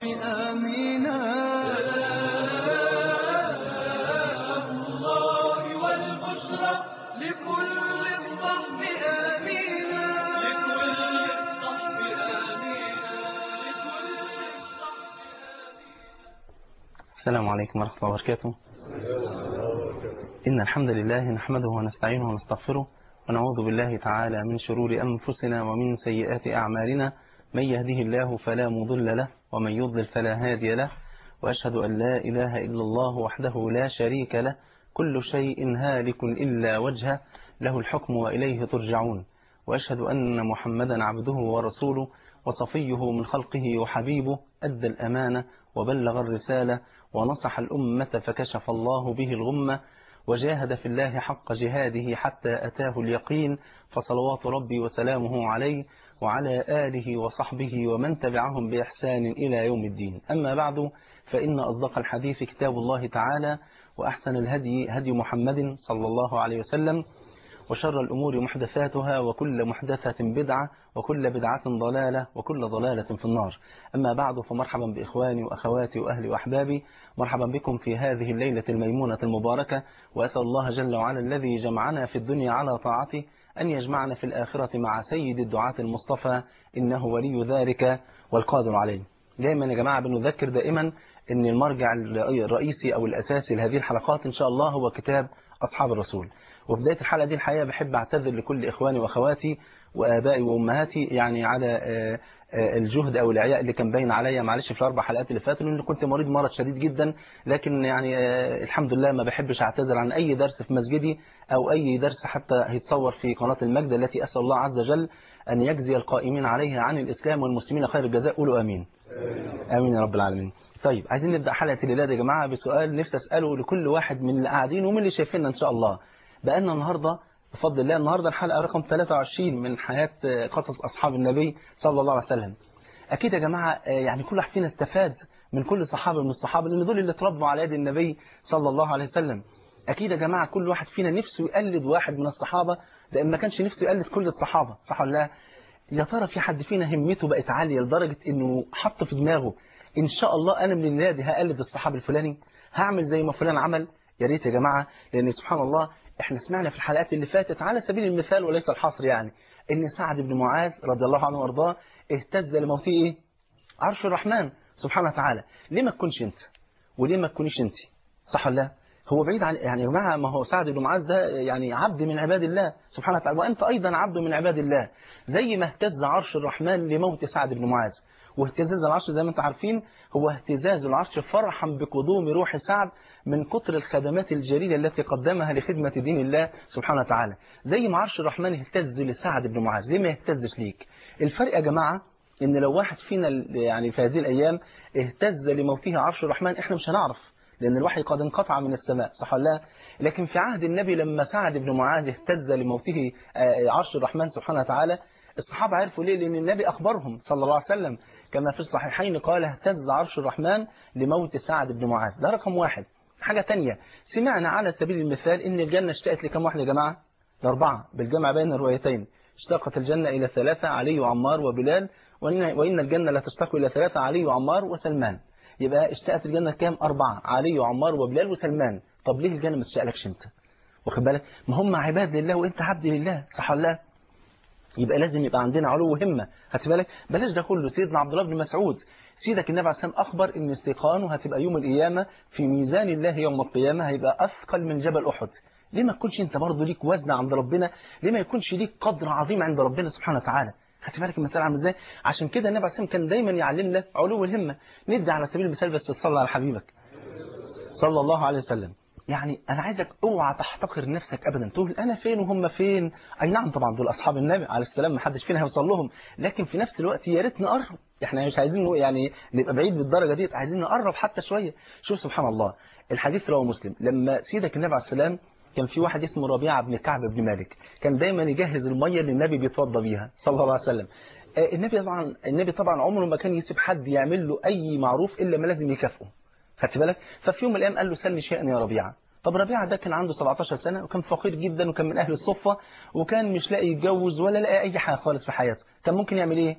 آمينا سلام الله والبشرى لكل الصحب آمينا لكل الصحب آمينا لكل الصحب السلام عليكم ورحمة الله وبركاته إن الحمد لله نحمده ونستعينه ونستغفره ونعوذ بالله تعالى من شرور أنفسنا ومن سيئات أعمالنا من يهده الله فلا مضل له ومن يضلل فلا هادي له وأشهد أن لا إله إلا الله وحده لا شريك له كل شيء هالك إلا وجهه له الحكم وإليه ترجعون وأشهد أن محمدا عبده ورسوله وصفيه من خلقه وحبيبه أدى الأمانة وبلغ الرسالة ونصح الأمة فكشف الله به الغمة وجاهد في الله حق جهاده حتى أتاه اليقين فصلوات ربي وسلامه عليه وعلى آله وصحبه ومن تبعهم بإحسان إلى يوم الدين أما بعد فإن أصدق الحديث كتاب الله تعالى وأحسن الهدي هدي محمد صلى الله عليه وسلم وشر الأمور محدثاتها وكل محدثة بدعة وكل بدعة ضلالة وكل ضلالة في النار أما بعد فمرحبا بإخواني وأخواتي وأهلي وأحبابي مرحبا بكم في هذه الليلة الميمونة المباركة وأسأل الله جل وعلا الذي جمعنا في الدنيا على طاعته أن يجمعنا في الآخرة مع سيد الدعاة المصطفى إنه ولي ذلك والقادر عليه دائما يا جماعة بنذكر دائما أن المرجع الرئيسي أو الأساسي لهذه الحلقات إن شاء الله هو كتاب أصحاب الرسول وفي بداية الحلقة دي الحقيقة بحب أعتذر لكل إخواني وأخواتي وآبائي وأمهاتي يعني على الجهد أو الإعياء اللي كان باين عليا معلش في الأربع حلقات اللي فاتوا لأن كنت مريض مرض شديد جدا لكن يعني الحمد لله ما بحبش أعتذر عن أي درس في مسجدي أو أي درس حتى هيتصور في قناة المجد التي أسأل الله عز وجل أن يجزي القائمين عليها عن الإسلام والمسلمين خير الجزاء قولوا آمين آمين يا رب العالمين طيب عايزين نبدأ حلقة الليلة يا جماعة بسؤال نفسي أسأله لكل واحد من اللي قاعدين ومن اللي شايفيننا إن شاء الله بقالنا النهاردة بفضل الله النهاردة الحلقة رقم 23 من حياة قصص أصحاب النبي صلى الله عليه وسلم أكيد يا جماعة يعني كل واحد فينا استفاد من كل صحابة من الصحابة لأن دول اللي اتربوا على يد النبي صلى الله عليه وسلم أكيد يا جماعة كل واحد فينا نفسه يقلد واحد من الصحابة لأن ما كانش نفسه يقلد كل الصحابة صح ولا لا يا ترى في حد فينا همته بقت عالية لدرجة إنه حط في دماغه إن شاء الله أنا من النادي هقلد الصحابي الفلاني هعمل زي ما فلان عمل يا ريت يا جماعة لأن سبحان الله احنا سمعنا في الحلقات اللي فاتت على سبيل المثال وليس الحصر يعني ان سعد بن معاذ رضي الله عنه وارضاه اهتز لموته ايه عرش الرحمن سبحانه وتعالى ليه ما تكونش انت وليه ما تكونيش انت صح ولا لا هو بعيد عن يعني يا جماعه ما هو سعد بن معاذ ده يعني عبد من عباد الله سبحانه وتعالى وانت ايضا عبد من عباد الله زي ما اهتز عرش الرحمن لموت سعد بن معاذ واهتزاز العرش زي ما انتم عارفين هو اهتزاز العرش فرحا بقدوم روح سعد من كتر الخدمات الجليلة التي قدمها لخدمة دين الله سبحانه وتعالى زي ما عرش الرحمن اهتز لسعد بن معاذ ليه ما يهتزش ليك الفرق يا جماعة ان لو واحد فينا يعني في هذه الايام اهتز لموته عرش الرحمن احنا مش هنعرف لان الوحي قد انقطع من السماء صح ولا لا لكن في عهد النبي لما سعد بن معاذ اهتز لموته عرش الرحمن سبحانه وتعالى الصحابة عرفوا ليه لأن النبي أخبرهم صلى الله عليه وسلم كما في الصحيحين قال اهتز عرش الرحمن لموت سعد بن معاذ ده رقم واحد حاجة تانية سمعنا على سبيل المثال إن الجنة اشتقت لكم واحد يا جماعة لأربعة بالجمع بين الروايتين اشتاقت الجنة إلى ثلاثة علي وعمار وبلال وإن الجنة لا تشتاق إلى ثلاثة علي وعمار وسلمان يبقى اشتقت الجنة كام أربعة علي وعمار وبلال وسلمان طب ليه الجنة ما تشتاقلكش أنت واخد بالك ما هم عباد لله وأنت عبد لله صح ولا لا يبقى لازم يبقى عندنا علو همة هات بالك بلاش ده كله سيدنا عبد الله بن مسعود سيدك النبي عليه السلام أخبر إن استيقانه هتبقى يوم القيامة في ميزان الله يوم القيامة هيبقى أثقل من جبل أحد ليه ما تكونش أنت برضه ليك وزن عند ربنا ليه ما يكونش ليك قدر عظيم عند ربنا سبحانه وتعالى خدت بالك المسألة عامله ازاي عشان كده النبي عليه السلام كان دايما يعلمنا علو الهمة ندي على سبيل المثال بس تصلي على حبيبك صلى الله عليه وسلم يعني أنا عايزك اوعى تحتقر نفسك أبدا تقول أنا فين وهم فين أي نعم طبعا دول أصحاب النبي عليه السلام ما حدش فينا هيوصل لهم لكن في نفس الوقت يا ريت نقرب احنا مش عايزين يعني نبقى بعيد بالدرجة دي عايزين نقرب حتى شوية شوف سبحان الله الحديث رواه مسلم لما سيدك النبي عليه السلام كان في واحد اسمه ربيعة بن كعب بن مالك كان دايما يجهز المية اللي النبي بيتوضى بيها صلى الله عليه وسلم النبي طبعا النبي طبعا عمره ما كان يسيب حد يعمل له أي معروف إلا ما لازم يكافئه خدت بالك ففي يوم من الأيام قال له سلني شيئا يا ربيعة طب ربيعة ده كان عنده 17 سنة وكان فقير جدا وكان من أهل الصفة وكان مش لاقي يتجوز ولا لاقي أي حاجة خالص في حياته كان ممكن يعمل إيه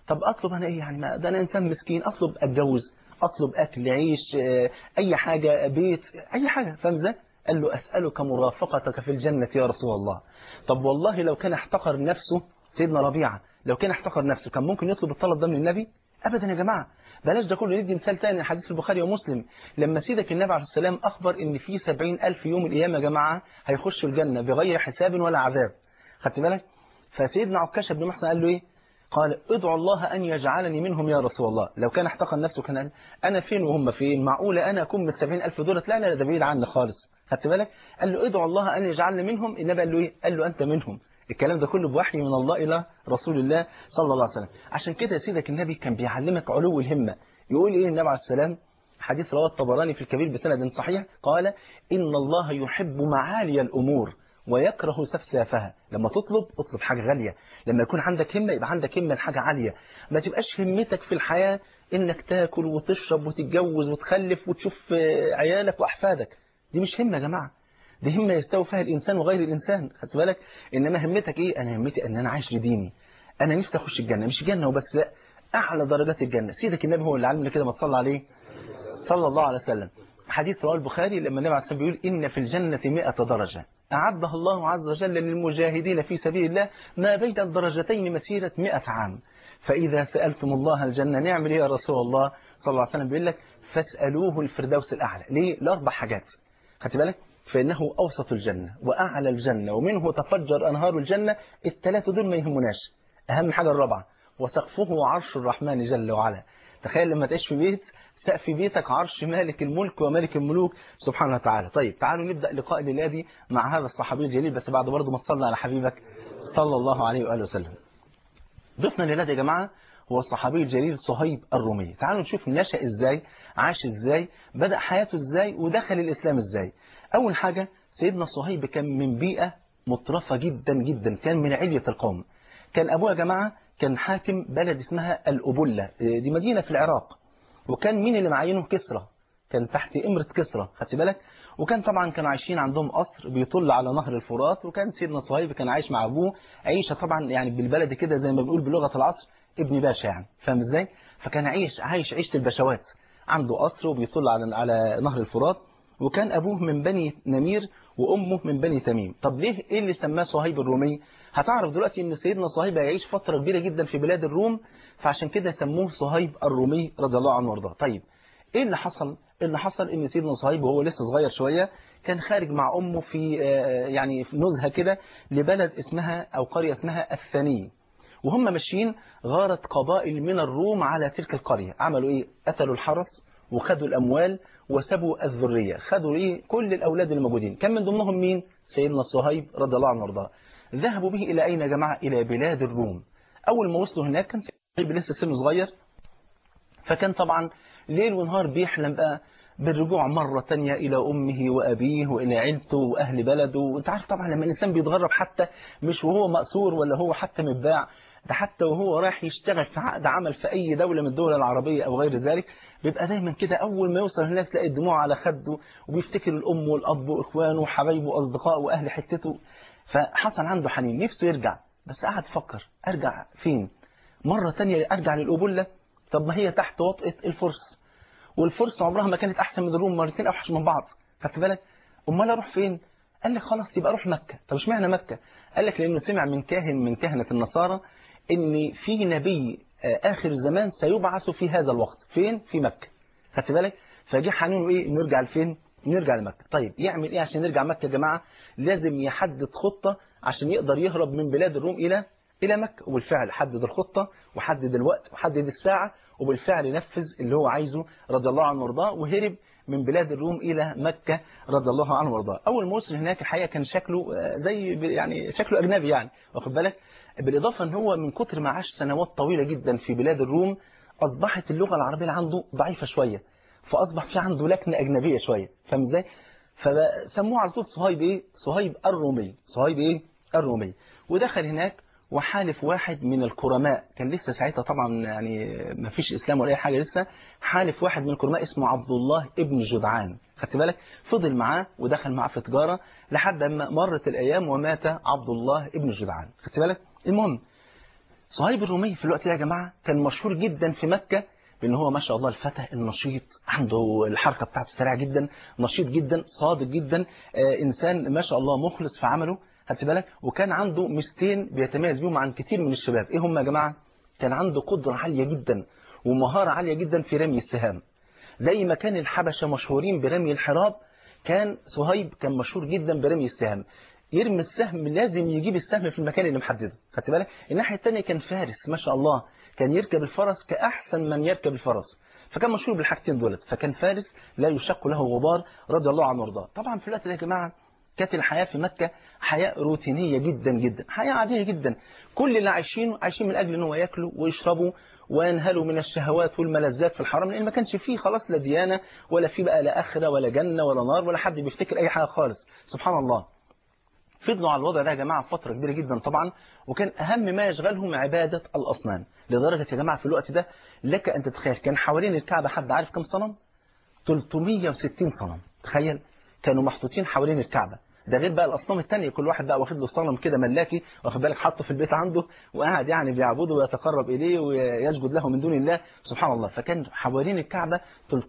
طب اطلب انا ايه يعني ما ده انا انسان مسكين اطلب اتجوز اطلب اكل عيش آه، اي حاجه بيت اي حاجه فاهم ازاي قال له اسالك مرافقتك في الجنه يا رسول الله طب والله لو كان احتقر نفسه سيدنا ربيعه لو كان احتقر نفسه كان ممكن يطلب الطلب ده من النبي ابدا يا جماعه بلاش ده كله ندي مثال تاني حديث في البخاري ومسلم لما سيدك النبي عليه السلام اخبر ان في سبعين الف يوم القيامه يا جماعه هيخشوا الجنه بغير حساب ولا عذاب خدت بالك فسيدنا عكاشة بن محسن قال له ايه قال ادعو الله أن يجعلني منهم يا رسول الله لو كان احتقر نفسه كان قال أنا فين وهم فين معقولة أنا أكون من السبعين ألف دولة لا لا ده بعيد عني خالص خدت بالك قال له ادعو الله أن يجعلني منهم النبي قال له إيه قال له أنت منهم الكلام ده كله بوحي من الله إلى رسول الله صلى الله عليه وسلم عشان كده يا سيدك النبي كان بيعلمك علو الهمة يقول إيه النبي عليه السلام حديث رواه الطبراني في الكبير بسند صحيح قال إن الله يحب معالي الأمور ويكره سفسافها لما تطلب اطلب حاجة غالية لما يكون عندك همة يبقى عندك همة لحاجة عالية ما تبقاش همتك في الحياة انك تاكل وتشرب وتتجوز وتخلف وتشوف آه، عيالك واحفادك دي مش همة يا جماعة دي همة يستوي فيها الإنسان وغير الإنسان خدت بالك إنما همتك إيه أنا همتي أن أنا عايش لديني أنا نفسي أخش الجنة مش الجنة وبس لا أعلى درجات الجنة سيدك النبي هو اللي علمنا كده ما تصلى عليه صلى الله عليه وسلم حديث رواه البخاري لما النبي عليه الصلاة والسلام بيقول إن في الجنة مئة درجة أعدها الله عز وجل للمجاهدين في سبيل الله ما بين الدرجتين مسيرة مئة عام فإذا سألتم الله الجنة نعمل إيه يا رسول الله صلى الله عليه وسلم بيقول لك فاسألوه الفردوس الأعلى ليه؟ لأربع حاجات خدت بالك؟ فإنه أوسط الجنة وأعلى الجنة ومنه تفجر أنهار الجنة الثلاثة دول ما يهمناش أهم حاجة الرابعة وسقفه عرش الرحمن جل وعلا تخيل لما تعيش في بيت سقف بيتك عرش مالك الملك وملك الملوك سبحانه وتعالى طيب تعالوا نبدأ لقاء الليلة دي مع هذا الصحابي الجليل بس بعد برضه ما تصلي على حبيبك صلى الله عليه وآله وسلم ضيفنا الليلة دي يا جماعة هو الصحابي الجليل صهيب الرومي تعالوا نشوف نشأ ازاي عاش ازاي بدأ حياته ازاي ودخل الإسلام ازاي أول حاجة سيدنا صهيب كان من بيئة مترفة جدا جدا كان من علية القوم كان أبوه يا جماعة كان حاكم بلد اسمها الأبلة دي مدينة في العراق وكان مين اللي معينه كسرى كان تحت إمرة كسرى خدت بالك وكان طبعا كانوا عايشين عندهم قصر بيطل على نهر الفرات وكان سيدنا صهيب كان عايش مع أبوه عيشة طبعا يعني بالبلد كده زي ما بنقول بلغة العصر ابن باشا يعني فاهم ازاي فكان عايش عايش عيشة البشوات عنده قصر وبيطل على على نهر الفرات وكان أبوه من بني نمير وأمه من بني تميم طب ليه إيه اللي سماه صهيب الرومي هتعرف دلوقتي إن سيدنا صهيب هيعيش فترة كبيرة جدا في بلاد الروم فعشان كده سموه صهيب الرومي رضي الله عنه وارضاه طيب إيه اللي حصل اللي حصل إن سيدنا صهيب وهو لسه صغير شوية كان خارج مع أمه في يعني في نزهة كده لبلد اسمها أو قرية اسمها الثاني وهم ماشيين غارت قبائل من الروم على تلك القرية عملوا إيه قتلوا الحرس وخدوا الأموال وسبوا الذرية خدوا إيه كل الأولاد الموجودين كان من ضمنهم مين سيدنا صهيب رضي الله عنه وارضاه ذهبوا به إلى أين يا جماعة إلى بلاد الروم أول ما وصلوا هناك كان صهيب لسه سنه صغير فكان طبعا ليل ونهار بيحلم بقى بالرجوع مرة تانية إلى أمه وأبيه وإلى عيلته وأهل بلده وأنت عارف طبعا لما الإنسان بيتغرب حتى مش وهو مأسور ولا هو حتى متباع ده حتى وهو رايح يشتغل في عقد عمل في أي دولة من الدول العربية أو غير ذلك بيبقى دايما كده أول ما يوصل هناك تلاقي الدموع على خده وبيفتكر الأم والأب وإخوانه وحبايبه وأصدقائه وأهل حتته فحصل عنده حنين نفسه يرجع بس قعد يفكر أرجع فين مرة تانية أرجع للأبلة طب ما هي تحت وطئة الفرس والفرس عمرها ما كانت أحسن من الروم مرتين أوحش من بعض خدت بالك أمال أروح فين قال لك خلاص يبقى أروح مكة طب اشمعنى مكة قال لك لأنه سمع من كاهن من كهنة النصارى ان في نبي آخر الزمان سيبعث في هذا الوقت فين في مكة خدت بالك فجه حنون ايه نرجع لفين نرجع لمكة طيب يعمل ايه عشان نرجع مكة يا جماعة لازم يحدد خطة عشان يقدر يهرب من بلاد الروم الى الى مكة وبالفعل حدد الخطة وحدد الوقت وحدد الساعة وبالفعل نفذ اللي هو عايزه رضي الله عنه وارضاه وهرب من بلاد الروم إلى مكة رضي الله عنه وارضاه أول ما وصل هناك الحقيقة كان شكله زي يعني شكله أجنبي يعني واخد بالك بالإضافة أن هو من كتر ما عاش سنوات طويلة جدا في بلاد الروم أصبحت اللغة العربية عنده ضعيفة شوية فأصبح في عنده لكنة أجنبية شوية فاهم إزاي؟ فسموه على طول صهيب إيه؟ صهيب الرومي صهيب إيه؟ الرومي ودخل هناك وحالف واحد من الكرماء كان لسه ساعتها طبعا يعني ما فيش إسلام ولا أي حاجة لسه حالف واحد من الكرماء اسمه عبد الله ابن جدعان خدت بالك فضل معاه ودخل معاه في تجارة لحد ما مرت الأيام ومات عبد الله ابن جدعان خدت بالك المهم صهيب الرومي في الوقت ده يا جماعة كان مشهور جدا في مكة بأن هو ما شاء الله الفتى النشيط عنده الحركة بتاعته سريعة جدا نشيط جدا صادق جدا آه إنسان ما شاء الله مخلص في عمله خدت بالك وكان عنده ميزتين بيتميز بيهم عن كتير من الشباب إيه هم يا جماعة كان عنده قدرة عالية جدا ومهارة عالية جدا في رمي السهام زي ما كان الحبشة مشهورين برمي الحراب كان صهيب كان مشهور جدا برمي السهام يرمي السهم لازم يجيب السهم في المكان اللي محدده خدت بالك الناحيه الثانيه كان فارس ما شاء الله كان يركب الفرس كاحسن من يركب الفرس فكان مشهور بالحاجتين دولت فكان فارس لا يشق له غبار رضي الله عنه وارضاه طبعا في الوقت ده يا جماعه كانت الحياه في مكه حياه روتينيه جدا جدا حياه عاديه جدا كل اللي عايشينه عايشين من اجل ان هو ياكلوا ويشربوا وينهلوا من الشهوات والملذات في الحرم لان ما كانش فيه خلاص لا ديانه ولا في بقى لا اخره ولا جنه ولا نار ولا حد بيفتكر اي حاجه خالص سبحان الله فضلوا على الوضع ده يا جماعة فترة كبيرة جدا طبعا وكان أهم ما يشغلهم عبادة الأصنام لدرجة يا جماعة في الوقت ده لك أن تتخيل كان حوالين الكعبة حد عارف كم صنم 360 صنم تخيل كانوا محطوطين حوالين الكعبة ده غير بقى الأصنام التانية كل واحد بقى واخد له صنم كده ملاكي واخد بالك حاطه في البيت عنده وقاعد يعني بيعبده ويتقرب إليه ويسجد له من دون الله سبحان الله فكان حوالين الكعبة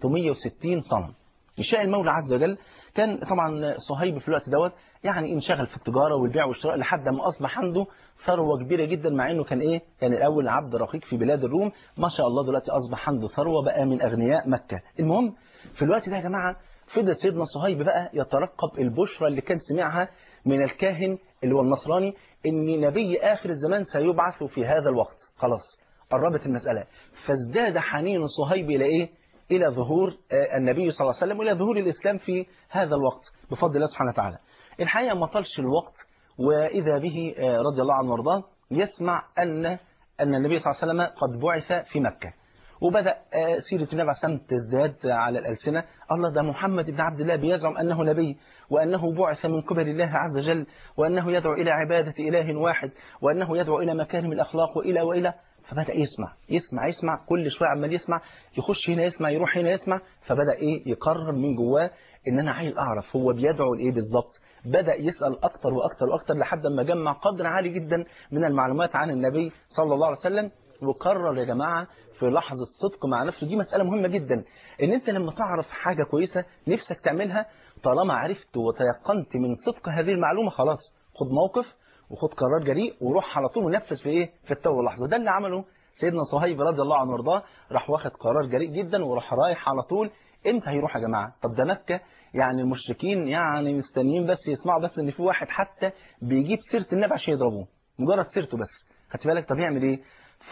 360 صنم يشاء المولى عز وجل كان طبعا صهيب في الوقت دوت يعني انشغل في التجارة والبيع والشراء لحد ما أصبح عنده ثروة كبيرة جدا مع أنه كان إيه كان الأول عبد رقيق في بلاد الروم ما شاء الله دلوقتي أصبح عنده ثروة بقى من أغنياء مكة المهم في الوقت ده يا جماعة فضل سيدنا صهيب بقى يترقب البشرى اللي كان سمعها من الكاهن اللي هو النصراني ان نبي آخر الزمان سيبعث في هذا الوقت خلاص قربت المسألة فازداد حنين صهيب إلى إيه إلى ظهور النبي صلى الله عليه وسلم وإلى ظهور الإسلام في هذا الوقت بفضل الله سبحانه وتعالى الحقيقة ما طالش الوقت وإذا به رضي الله عنه وارضاه يسمع أن أن النبي صلى الله عليه وسلم قد بعث في مكة وبدأ سيرة النبي عليه الصلاة تزداد على الألسنة الله ده محمد بن عبد الله بيزعم أنه نبي وأنه بعث من قبل الله عز وجل وأنه يدعو إلى عبادة إله واحد وأنه يدعو إلى مكارم الأخلاق وإلى وإلى فبدأ يسمع يسمع يسمع كل شوية عمال يسمع يخش هنا يسمع يروح هنا يسمع فبدأ إيه يقرر من جواه إن أنا عايز أعرف هو بيدعو لإيه بالظبط بدأ يسأل أكتر وأكتر وأكتر لحد ما جمع قدر عالي جدا من المعلومات عن النبي صلى الله عليه وسلم وقرر يا جماعة في لحظة صدق مع نفسه دي مسألة مهمة جدا ان انت لما تعرف حاجة كويسة نفسك تعملها طالما عرفت وتيقنت من صدق هذه المعلومة خلاص خد موقف وخد قرار جريء وروح على طول ونفذ في ايه في التو اللحظة ده اللي عمله سيدنا صهيب رضي الله عنه وارضاه راح واخد قرار جريء جدا وراح رايح على طول امتى هيروح يا جماعة طب ده مكة يعني المشركين يعني مستنيين بس يسمعوا بس ان في واحد حتى بيجيب سيرة النبي عشان يضربوه مجرد سيرته بس خدت بالك طب يعمل ايه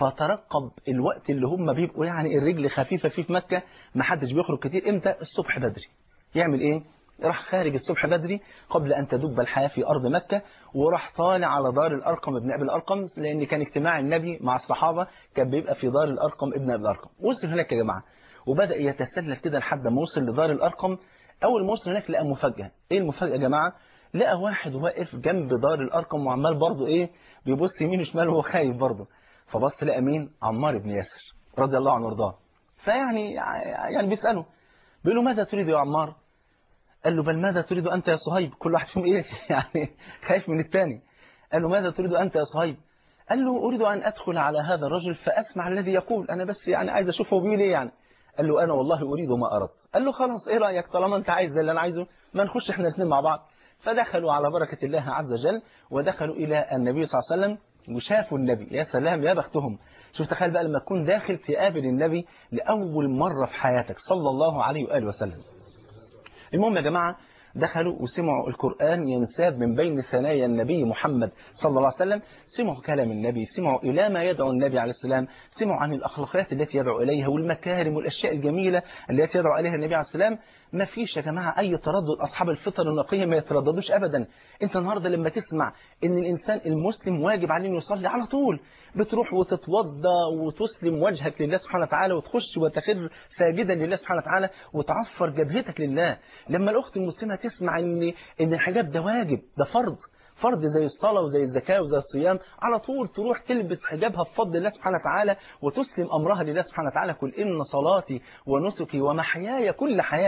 فترقب الوقت اللي هم بيبقوا يعني الرجل خفيفة فيه في مكة ما حدش بيخرج كتير امتى الصبح بدري يعمل ايه راح خارج الصبح بدري قبل أن تدب الحياة في أرض مكة وراح طالع على دار الأرقم ابن أبي الأرقم لأن كان اجتماع النبي مع الصحابة كان بيبقى في دار الأرقم ابن أبي الأرقم وصل هناك يا جماعة وبدأ يتسلل كده لحد ما وصل لدار الأرقم أول ما وصل هناك لقى مفاجأة إيه المفاجأة يا جماعة لقى واحد واقف جنب دار الأرقم وعمال برضه إيه بيبص يمين وشمال وهو خايف برضه فبص لقى مين عمار بن ياسر رضي الله عنه وارضاه فيعني يعني بيسأله بيقول له ماذا تريد يا عمار قال له بل ماذا تريد أنت يا صهيب كل واحد فيهم إيه يعني خايف من الثاني قال له ماذا تريد أنت يا صهيب قال له أريد أن أدخل على هذا الرجل فأسمع الذي يقول أنا بس يعني عايز أشوفه بيقول إيه يعني قال له أنا والله أريد ما أردت قال له خلاص إيه رأيك طالما أنت عايز اللي أنا عايزه ما نخش إحنا الاثنين مع بعض فدخلوا على بركة الله عز وجل ودخلوا إلى النبي صلى الله عليه وسلم وشافوا النبي يا سلام يا بختهم شوف تخيل بقى لما تكون داخل تقابل النبي لأول مرة في حياتك صلى الله عليه وآله وسلم المهم يا جماعة دخلوا وسمعوا القرآن ينساب من بين ثنايا النبي محمد صلى الله عليه وسلم سمعوا كلام النبي سمعوا إلى ما يدعو النبي عليه السلام سمعوا عن الأخلاقيات التي يدعو إليها والمكارم والأشياء الجميلة التي يدعو إليها النبي عليه السلام ما فيش يا جماعة أي تردد أصحاب الفطر النقية ما يترددوش أبدا أنت النهاردة لما تسمع أن الإنسان المسلم واجب عليه أنه يصلي على طول بتروح وتتوضى وتسلم وجهك لله سبحانه وتعالى وتخش وتخر ساجدا لله سبحانه وتعالى وتعفر جبهتك لله لما الأخت المسلمة تسمع أن أن الحجاب ده واجب ده فرض فرض زي الصلاة وزي الزكاة وزي الصيام على طول تروح تلبس حجابها بفضل الله سبحانه وتعالى وتسلم أمرها لله سبحانه وتعالى قل إن صلاتي ونسكي ومحياي كل حياتي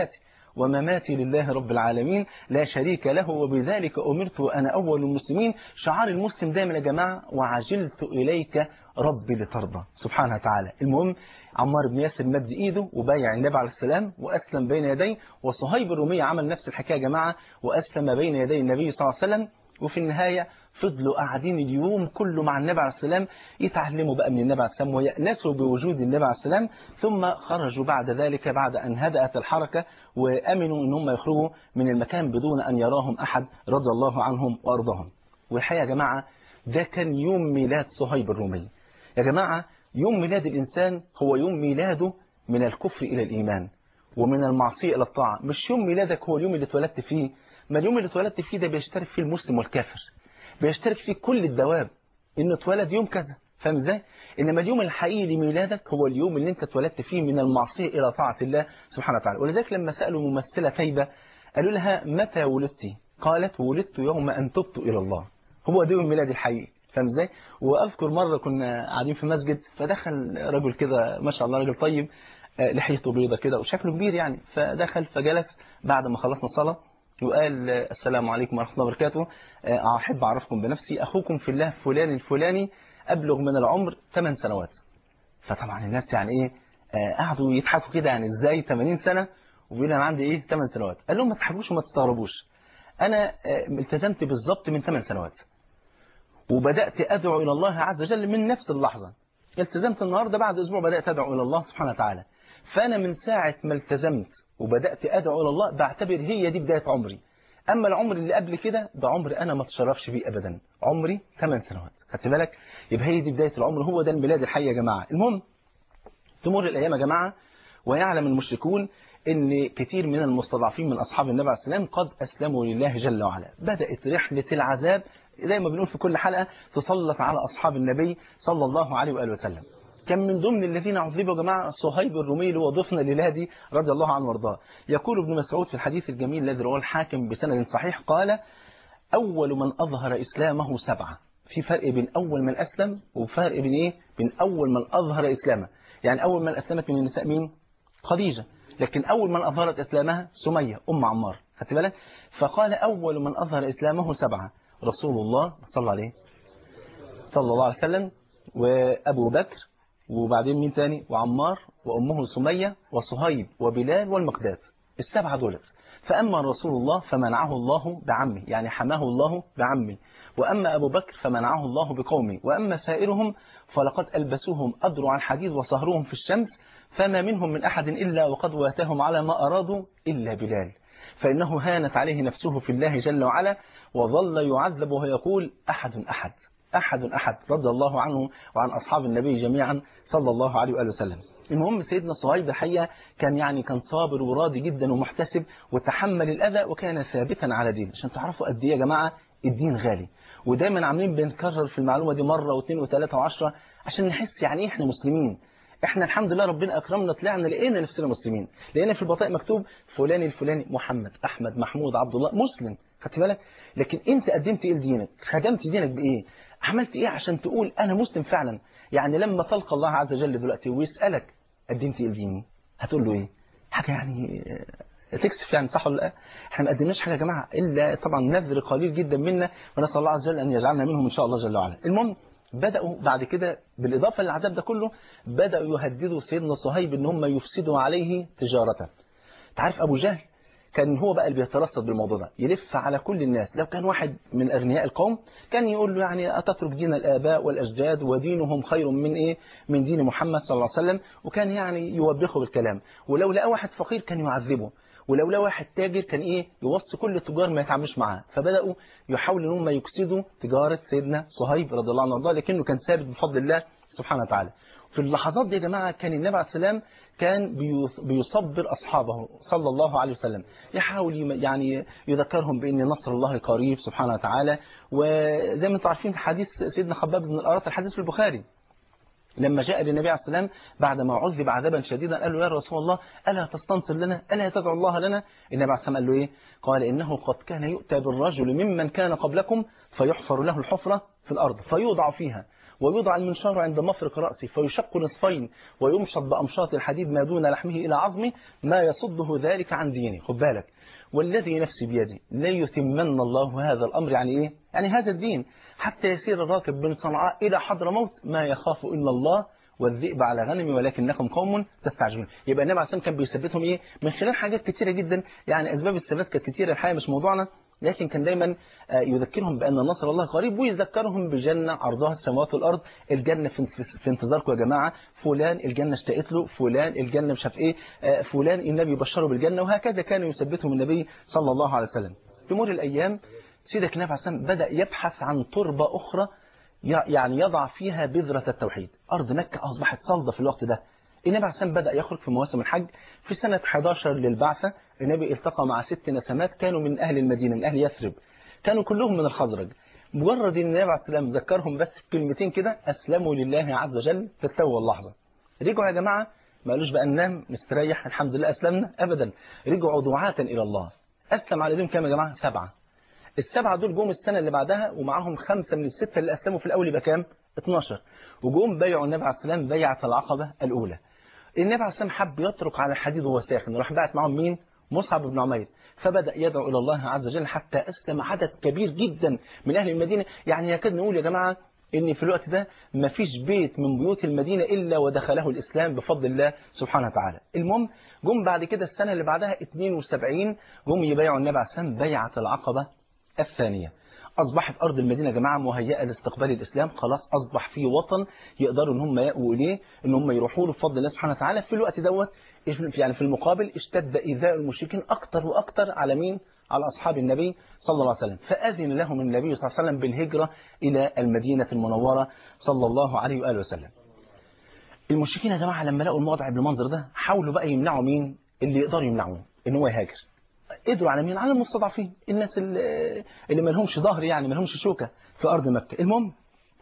ومماتي لله رب العالمين لا شريك له وبذلك أمرت وأنا أول المسلمين شعار المسلم دايما يا جماعة وعجلت إليك ربي لترضى سبحانه وتعالى المهم عمار بن ياسر مد إيده وبايع النبي عليه السلام وأسلم بين يديه وصهيب الرومية عمل نفس الحكاية يا جماعة وأسلم بين يدي النبي صلى الله عليه وسلم وفي النهاية فضلوا قاعدين اليوم كله مع النبي عليه السلام يتعلموا بقى من النبي عليه السلام ويأنسوا بوجود النبي عليه السلام ثم خرجوا بعد ذلك بعد أن هدأت الحركة وأمنوا أن هم يخرجوا من المكان بدون أن يراهم أحد رضي الله عنهم وأرضاهم والحقيقة يا جماعة ده كان يوم ميلاد صهيب الرومي يا جماعة يوم ميلاد الإنسان هو يوم ميلاده من الكفر إلى الإيمان ومن المعصية إلى الطاعة مش يوم ميلادك هو اليوم اللي اتولدت فيه ما اليوم اللي اتولدت فيه ده بيشترك فيه المسلم والكافر بيشترك فيه كل الدواب انه اتولد يوم كذا فاهم ازاي انما اليوم الحقيقي لميلادك هو اليوم اللي انت اتولدت فيه من المعصيه الى طاعه الله سبحانه وتعالى ولذلك لما سالوا ممثله تيبه قالوا لها متى ولدتي قالت ولدت يوم ان تبت الى الله هو ده يوم ميلادي الحقيقي فاهم ازاي واذكر مره كنا قاعدين في مسجد فدخل رجل كده ما شاء الله راجل طيب لحيته بيضه كده وشكله كبير يعني فدخل فجلس بعد ما خلصنا الصلاه وقال السلام عليكم ورحمة الله وبركاته أحب أعرفكم بنفسي أخوكم في الله فلان الفلاني أبلغ من العمر 8 سنوات فطبعا الناس يعني إيه قعدوا يضحكوا كده يعني إزاي 80 سنة وبيقول أنا عندي إيه 8 سنوات قال لهم ما تضحكوش وما تستغربوش أنا التزمت بالظبط من 8 سنوات وبدأت أدعو إلى الله عز وجل من نفس اللحظة التزمت النهاردة بعد أسبوع بدأت أدعو إلى الله سبحانه وتعالى فأنا من ساعة ما التزمت وبدأت أدعو إلى الله بعتبر هي دي بداية عمري أما العمر اللي قبل كده ده عمر أنا ما اتشرفش بيه أبدا عمري 8 سنوات خدت بالك يبقى هي دي بداية العمر هو ده الميلاد الحي يا جماعة المهم تمر الأيام يا جماعة ويعلم المشركون ان كثير من المستضعفين من أصحاب النبي عليه السلام قد أسلموا لله جل وعلا بدأت رحلة العذاب زي ما بنقول في كل حلقة تسلط على أصحاب النبي صلى الله عليه وآله وسلم كان من ضمن الذين عذبوا يا جماعة صهيب الرومي اللي هو ضيفنا للهادي رضي الله عنه وارضاه يقول ابن مسعود في الحديث الجميل الذي رواه الحاكم بسند صحيح قال أول من أظهر إسلامه سبعة في فرق بين أول من أسلم وفرق بين إيه بين أول من أظهر إسلامه يعني أول من أسلمت من النساء مين خديجة لكن أول من أظهرت إسلامها سمية أم عمار خدت بالك فقال أول من أظهر إسلامه سبعة رسول الله صلى الله عليه صلى الله عليه وسلم وأبو بكر وبعدين مين تاني وعمار وأمه سمية وصهيب وبلال والمقداد السبعة دولت فأما رسول الله فمنعه الله بعمه يعني حماه الله بعمه وأما أبو بكر فمنعه الله بقومه وأما سائرهم فلقد ألبسوهم أدرع الحديد وصهروهم في الشمس فما منهم من أحد إلا وقد واتهم على ما أرادوا إلا بلال فإنه هانت عليه نفسه في الله جل وعلا وظل يعذب ويقول أحد أحد أحد أحد رضي الله عنه وعن أصحاب النبي جميعا صلى الله عليه وآله وسلم المهم سيدنا صهيب الحقيقة كان يعني كان صابر وراضي جدا ومحتسب وتحمل الأذى وكان ثابتا على دين عشان تعرفوا قد ايه يا جماعة الدين غالي ودايما عاملين بنكرر في المعلومة دي مرة واثنين وثلاثة وعشرة عشان نحس يعني ايه احنا مسلمين احنا الحمد لله ربنا اكرمنا طلعنا لقينا نفسنا مسلمين لقينا في البطاقه مكتوب فلان الفلاني محمد احمد محمود عبد الله مسلم خدت بالك لكن انت قدمت ايه لدينك خدمت دينك بايه عملت ايه عشان تقول انا مسلم فعلا يعني لما تلقى الله عز وجل دلوقتي ويسالك قدمت ايه لديني هتقول له ايه حاجه يعني تكسف يعني صح ولا لا احنا ما قدمناش حاجه يا جماعه الا طبعا نذر قليل جدا منا ونسال الله عز وجل ان يجعلنا منهم ان شاء الله جل وعلا المهم بدأوا بعد كده بالإضافة للعذاب ده كله بدأوا يهددوا سيدنا صهيب إن هم يفسدوا عليه تجارته تعرف أبو جهل كان هو بقى اللي بيترصد بالموضوع ده يلف على كل الناس لو كان واحد من أغنياء القوم كان يقول له يعني أتترك دين الآباء والأجداد ودينهم خير من إيه من دين محمد صلى الله عليه وسلم وكان يعني يوبخه بالكلام ولو لقى واحد فقير كان يعذبه ولو لقى واحد تاجر كان ايه يوصي كل التجار ما يتعاملوش معاه فبداوا يحاولوا ان هم يكسدوا تجاره سيدنا صهيب رضي الله عنه وارضاه لكنه كان ثابت بفضل الله سبحانه وتعالى في اللحظات دي يا جماعه كان النبي عليه السلام كان بيصبر اصحابه صلى الله عليه وسلم يحاول يعني يذكرهم بان نصر الله قريب سبحانه وتعالى وزي ما انتم عارفين حديث سيدنا خباب بن الارات الحديث في البخاري لما جاء للنبي عليه السلام بعد ما عذب عذابا شديدا قال له يا رسول الله ألا تستنصر لنا ألا تدعو الله لنا النبي عليه السلام قال له إيه قال إنه قد كان يؤتى بالرجل ممن كان قبلكم فيحفر له الحفرة في الأرض فيوضع فيها ويوضع المنشار عند مفرق رأسه فيشق نصفين ويمشط بأمشاط الحديد ما دون لحمه إلى عظمه ما يصده ذلك عن دينه خد بالك والذي نفسي بيده لا يتمن الله هذا الأمر يعني إيه؟ يعني هذا الدين حتى يسير الراكب من صنعاء إلى حضرموت ما يخاف إلا الله والذئب على غنمي ولكنكم قوم تستعجلون يبقى النبي عليه الصلاه والسلام كان بيثبتهم ايه من خلال حاجات كتيره جدا يعني اسباب الثبات كانت كتيره الحقيقه مش موضوعنا لكن كان دايما يذكرهم بان نصر الله قريب ويذكرهم بجنه عرضها السماوات والارض الجنه في انتظاركم يا جماعه فلان الجنه اشتقت له فلان الجنه مش عارف ايه فلان النبي يبشره بالجنه وهكذا كان يثبتهم النبي صلى الله عليه وسلم تمر الايام سيدك النبي عليه الصلاه والسلام بدا يبحث عن تربه اخرى يعني يضع فيها بذرة التوحيد أرض مكة أصبحت صلدة في الوقت ده النبي عليه السلام بدأ يخرج في مواسم الحج في سنة 11 للبعثة النبي التقى مع ست نسمات كانوا من أهل المدينة من أهل يثرب كانوا كلهم من الخزرج مجرد ان النبي عليه السلام ذكرهم بس بكلمتين كده أسلموا لله عز وجل في التو واللحظة رجعوا يا جماعة ما قالوش بقى ننام نستريح الحمد لله أسلمنا أبدا رجعوا دعاة إلى الله أسلم على دين كام يا جماعة سبعة السبعة دول جم السنة اللي بعدها ومعاهم خمسة من الستة اللي أسلموا في الأول يبقى كام 12 وجم بيعوا النبي عليه السلام بيعة العقبة الأولى النبي عليه السلام حب يترك على الحديد وهو ساخن وراح بعت معاهم مين مصعب بن عمير فبدأ يدعو إلى الله عز وجل حتى أسلم عدد كبير جدا من أهل المدينة يعني يكاد نقول يا جماعة إن في الوقت ده ما فيش بيت من بيوت المدينة إلا ودخله الإسلام بفضل الله سبحانه وتعالى المهم جم بعد كده السنة اللي بعدها 72 جم يبايعوا النبي عليه السلام بيعة العقبة الثانية أصبحت أرض المدينة يا جماعة مهيئة لاستقبال الإسلام خلاص أصبح في وطن يقدروا إن هم يأووا إليه إن هم يروحوا له بفضل الله سبحانه وتعالى في الوقت دوت يعني في المقابل اشتد إيذاء المشركين أكتر وأكتر على مين؟ على أصحاب النبي صلى الله عليه وسلم فأذن لهم النبي صلى الله عليه وسلم بالهجرة إلى المدينة المنورة صلى الله عليه وآله وسلم المشركين يا جماعة لما لقوا الموضع بالمنظر ده حاولوا بقى يمنعوا مين اللي يقدروا يمنعوه إن هو يهاجر قدروا على مين على المستضعفين الناس اللي, اللي ما لهمش ظهر يعني ما لهمش شوكة في أرض مكة المهم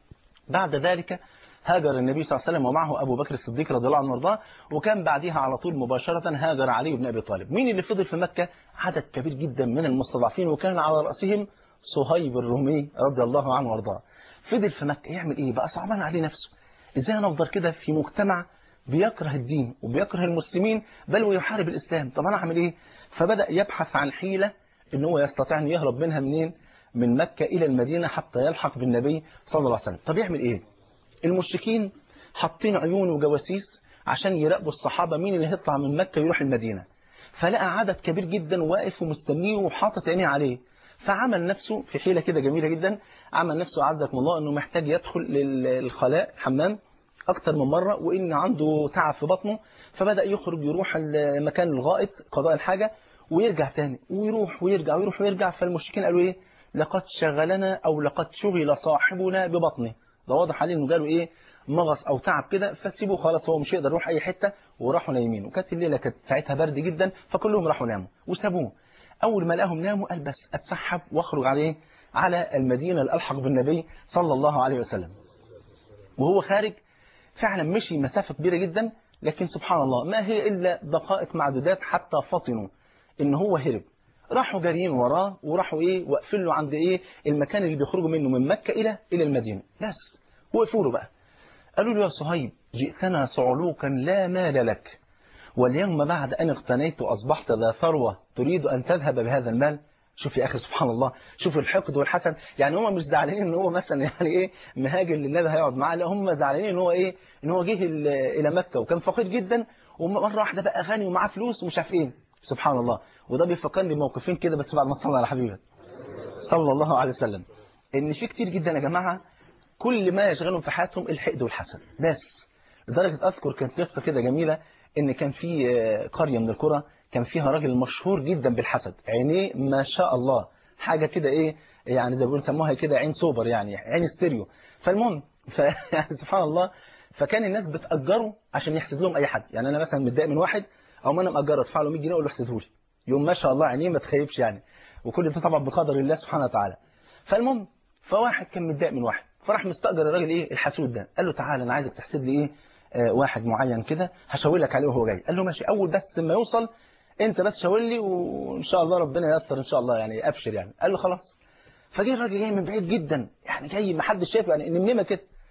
بعد ذلك هاجر النبي صلى الله عليه وسلم ومعه أبو بكر الصديق رضي الله عنه وارضاه وكان بعدها على طول مباشرة هاجر علي بن أبي طالب مين اللي فضل في مكة عدد كبير جدا من المستضعفين وكان على رأسهم صهيب الرومي رضي الله عنه وارضاه فضل في مكة يعمل إيه بقى صعبان عليه نفسه إزاي أنا أفضل كده في مجتمع بيكره الدين وبيكره المسلمين بل ويحارب الإسلام طب أنا أعمل إيه فبدأ يبحث عن حيلة إن هو يستطيع أن يهرب منها منين من مكة إلى المدينة حتى يلحق بالنبي صلى الله عليه وسلم طب يعمل إيه المشركين حاطين عيون وجواسيس عشان يراقبوا الصحابة مين اللي هيطلع من مكة يروح المدينة فلقى عدد كبير جدا واقف ومستنيه وحاطط عينيه عليه فعمل نفسه في حيلة كده جميلة جدا عمل نفسه عزكم الله أنه محتاج يدخل للخلاء الحمام أكتر من مرة وإن عنده تعب في بطنه فبدأ يخرج يروح المكان الغائط قضاء الحاجة ويرجع تاني ويروح ويرجع ويروح ويرجع فالمشركين قالوا إيه لقد شغلنا أو لقد شغل صاحبنا ببطنه ده واضح عليه إنه جاله إيه مغص أو تعب كده فسيبوه خلاص هو مش يقدر يروح أي حتة وراحوا نايمين وكانت الليلة كانت ساعتها برد جدا فكلهم راحوا ناموا وسابوه أول ما لقاهم ناموا قال بس أتسحب وأخرج عليه على المدينة الألحق بالنبي صلى الله عليه وسلم وهو خارج فعلا مشي مسافة كبيرة جدا لكن سبحان الله ما هي إلا دقائق معدودات حتى فطنوا إن هو هرب راحوا جاريين وراه وراحوا إيه واقفين له عند إيه المكان اللي بيخرجوا منه من مكة إلى إلى المدينة بس وقفوا له بقى قالوا له يا صهيب جئتنا صعلوكا لا مال لك واليوم بعد أن اغتنيت وأصبحت ذا ثروة تريد أن تذهب بهذا المال شوف يا أخي سبحان الله شوف الحقد والحسد يعني هم مش زعلانين ان هو مثلا يعني ايه مهاجر للنبي هيقعد معاه لا هم زعلانين ان هو ايه ان هو جه الى مكة وكان فقير جدا ومره واحده بقى غني ومعاه فلوس ومش عارف ايه سبحان الله وده بيفكرني بموقفين كده بس بعد ما صلى على حبيبك صلى الله عليه وسلم ان في كتير جدا يا جماعه كل ما يشغلهم في حياتهم الحقد والحسد بس لدرجه اذكر كانت قصه كده جميله ان كان في قريه من القرى كان فيها راجل مشهور جدا بالحسد عينيه ما شاء الله حاجة كده ايه يعني زي ما بيقولوا سموها كده عين سوبر يعني عين ستيريو فالمهم ف... يعني سبحان الله فكان الناس بتأجره عشان يحسد لهم اي حد يعني انا مثلا متضايق من واحد او ما انا مأجره ادفع له 100 جنيه اقول له احسده لي يوم ما شاء الله عينيه ما تخيبش يعني وكل ده طبعا بقدر الله سبحانه وتعالى فالمهم فواحد كان متضايق من واحد فراح مستأجر الراجل ايه الحسود ده قال له تعالى انا عايزك تحسد لي ايه آه واحد معين كده هشاور لك عليه وهو جاي قال له ماشي اول بس ما يوصل انت بس شاور لي وان شاء الله ربنا ييسر ان شاء الله يعني ابشر يعني قال له خلاص فجه الراجل جاي من بعيد جدا يعني جاي ما حدش شايفه يعني نمنمه كده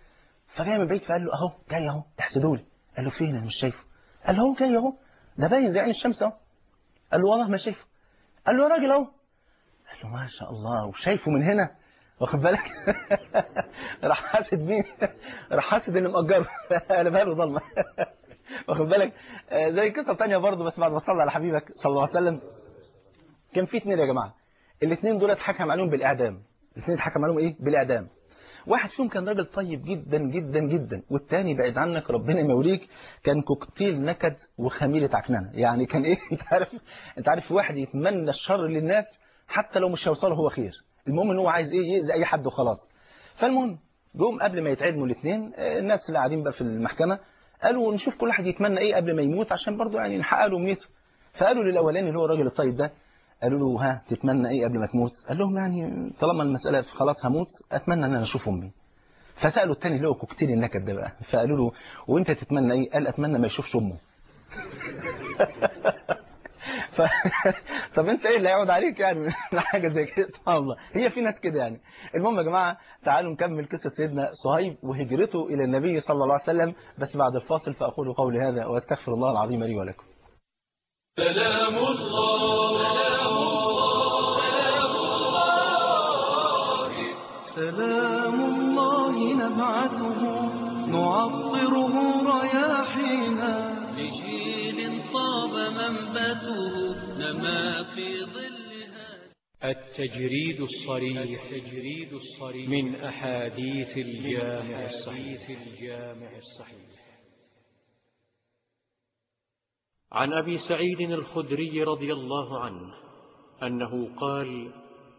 فجاي من بعيد فقال له اهو جاي اهو تحسدولي قال له فين انا مش شايفه قال له اهو جاي اهو ده باين زي عين الشمس اهو قال له والله ما شايفه قال له يا راجل اهو قال له ما شاء الله وشايفه من هنا واخد بالك راح حاسد مين راح حاسد اللي مأجره انا باله ضلمه واخد بالك آه، زي قصه ثانيه برضه بس بعد ما تصلي على حبيبك صلى الله عليه وسلم كان في اثنين يا جماعه الاثنين دول اتحكم عليهم بالاعدام الاثنين اتحكم عليهم ايه بالاعدام واحد فيهم كان راجل طيب جدا جدا جدا والتاني بعيد عنك ربنا ما يوريك كان كوكتيل نكد وخميلة عكننة يعني كان ايه انت عارف انت عارف في واحد يتمنى الشر للناس حتى لو مش هيوصله هو خير المهم ان هو عايز ايه يأذي اي حد وخلاص فالمهم جم قبل ما يتعدموا الاثنين الناس اللي قاعدين بقى في المحكمة قالوا نشوف كل واحد يتمنى ايه قبل ما يموت عشان برضه يعني نحقق له امنيته فقالوا للاولاني اللي هو الراجل الطيب ده قالوا له ها تتمنى ايه قبل ما تموت قال لهم يعني طالما المسألة خلاص هموت اتمنى ان انا اشوف امي فسألوا التاني اللي هو كوكتيل النكد ده بقى فقالوا له وانت تتمنى ايه قال اتمنى ما يشوفش امه ف... طب انت ايه اللي هيقعد عليك يعني من حاجه زي كده سبحان الله هي في ناس كده يعني المهم يا جماعه تعالوا نكمل قصه سيدنا صهيب وهجرته الى النبي صلى الله عليه وسلم بس بعد الفاصل فاقول قولي هذا واستغفر الله العظيم لي ولكم سلام الله سلام الله نبعثه نعطره رياحينا لجيل طاب منبته نما في ظلها التجريد الصريح التجريد الصريح من أحاديث الجامع الصحيح الجامع الصحيح عن أبي سعيد الخدري رضي الله عنه أنه قال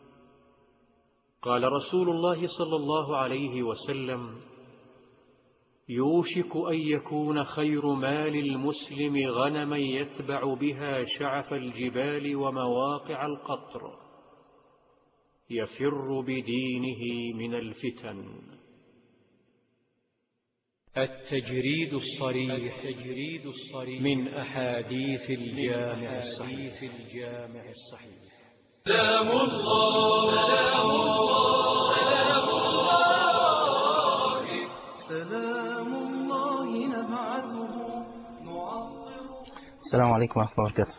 قال رسول الله صلى الله عليه وسلم يوشك أن يكون خير مال المسلم غنما يتبع بها شعف الجبال ومواقع القطر يفر بدينه من الفتن التجريد الصريح التجريد الصريح من أحاديث الجامع الصحيح الجامع الصحيح سلام الله سلام الله سلام الله نبعثه نعطره السلام عليكم ورحمه الله وبركاته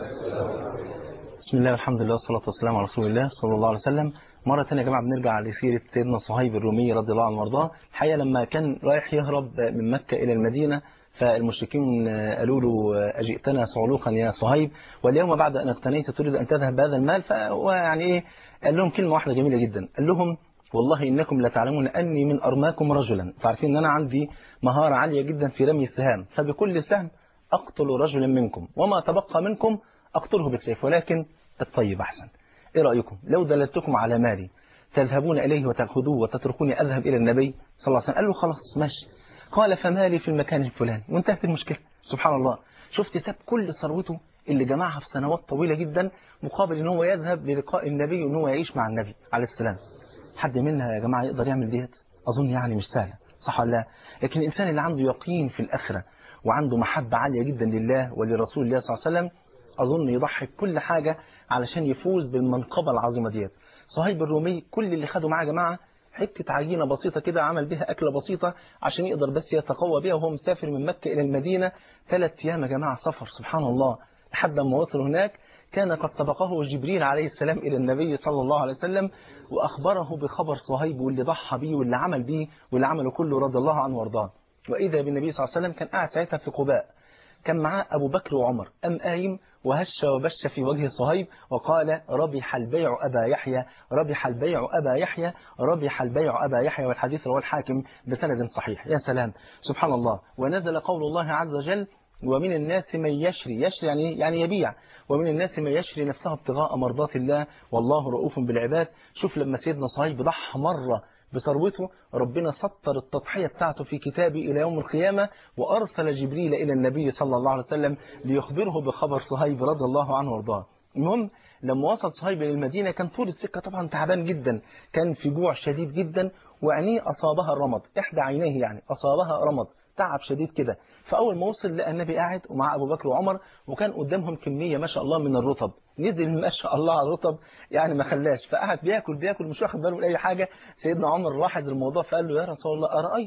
بسم الله والحمد لله والصلاه والسلام على رسول الله صلى الله عليه وسلم مرة تانية يا جماعة بنرجع لسيرة سيدنا صهيب الرومي رضي الله عنه وارضاه الحقيقة لما كان رايح يهرب من مكة إلى المدينة فالمشركين قالوا له أجئتنا صعلوقا يا صهيب واليوم بعد أن اقتنيت تريد أن تذهب بهذا المال فهو يعني إيه قال لهم كلمة واحدة جميلة جدا قال لهم والله إنكم لتعلمون أني من أرماكم رجلا تعرفين أن أنا عندي مهارة عالية جدا في رمي السهام فبكل سهم أقتل رجلا منكم وما تبقى منكم أقتله بالسيف ولكن الطيب أحسن إيه رأيكم لو دللتكم على مالي تذهبون إليه وتأخذوه وتتركوني أذهب إلى النبي صلى الله عليه وسلم قال له خلاص ماشي قال فمالي في المكان الفلاني وانتهت المشكلة سبحان الله شفت ساب كل ثروته اللي جمعها في سنوات طويلة جدا مقابل ان هو يذهب للقاء النبي وان هو يعيش مع النبي عليه السلام حد منا يا جماعة يقدر يعمل ديت أظن يعني مش سهلة صح ولا لا لكن الإنسان اللي عنده يقين في الآخرة وعنده محبة عالية جدا لله ولرسول الله صلى الله عليه وسلم أظن يضحي بكل حاجة علشان يفوز بالمنقبة العظيمة ديت صهيب الرومي كل اللي خده معاه يا جماعة حتة عجينة بسيطة كده عمل بها أكلة بسيطة عشان يقدر بس يتقوى بها وهو مسافر من مكة إلى المدينة ثلاث أيام يا جماعة سفر سبحان الله لحد ما وصل هناك كان قد سبقه جبريل عليه السلام إلى النبي صلى الله عليه وسلم وأخبره بخبر صهيب واللي ضحى بيه واللي عمل بيه واللي عمله كله رضي الله عنه وارضاه وإذا بالنبي صلى الله عليه وسلم كان قاعد ساعتها في قباء كان معاه أبو بكر وعمر أم قايم وهش وبش في وجه صهيب وقال ربح البيع أبا يحيى ربح البيع أبا يحيى ربح البيع أبا يحيى والحديث رواه الحاكم بسند صحيح يا سلام سبحان الله ونزل قول الله عز وجل ومن الناس من يشري يشري يعني يعني يبيع ومن الناس من يشري نفسه ابتغاء مرضات الله والله رؤوف بالعباد شوف لما سيدنا صهيب ضحى مرة بثروته ربنا سطر التضحية بتاعته في كتابه إلى يوم القيامة وأرسل جبريل إلى النبي صلى الله عليه وسلم ليخبره بخبر صهيب رضي الله عنه وارضاه المهم لما وصل صهيب للمدينة كان طول السكة طبعا تعبان جدا كان في جوع شديد جدا وعينيه أصابها الرمض إحدى عينيه يعني أصابها رمض تعب شديد كده فأول ما وصل لقى النبي قاعد ومع أبو بكر وعمر وكان قدامهم كمية ما شاء الله من الرطب نزل ما شاء الله على الرطب يعني ما خلاش فقعد بياكل بياكل مش واخد باله من أي حاجة سيدنا عمر لاحظ الموضوع فقال له يا رسول الله أرأيت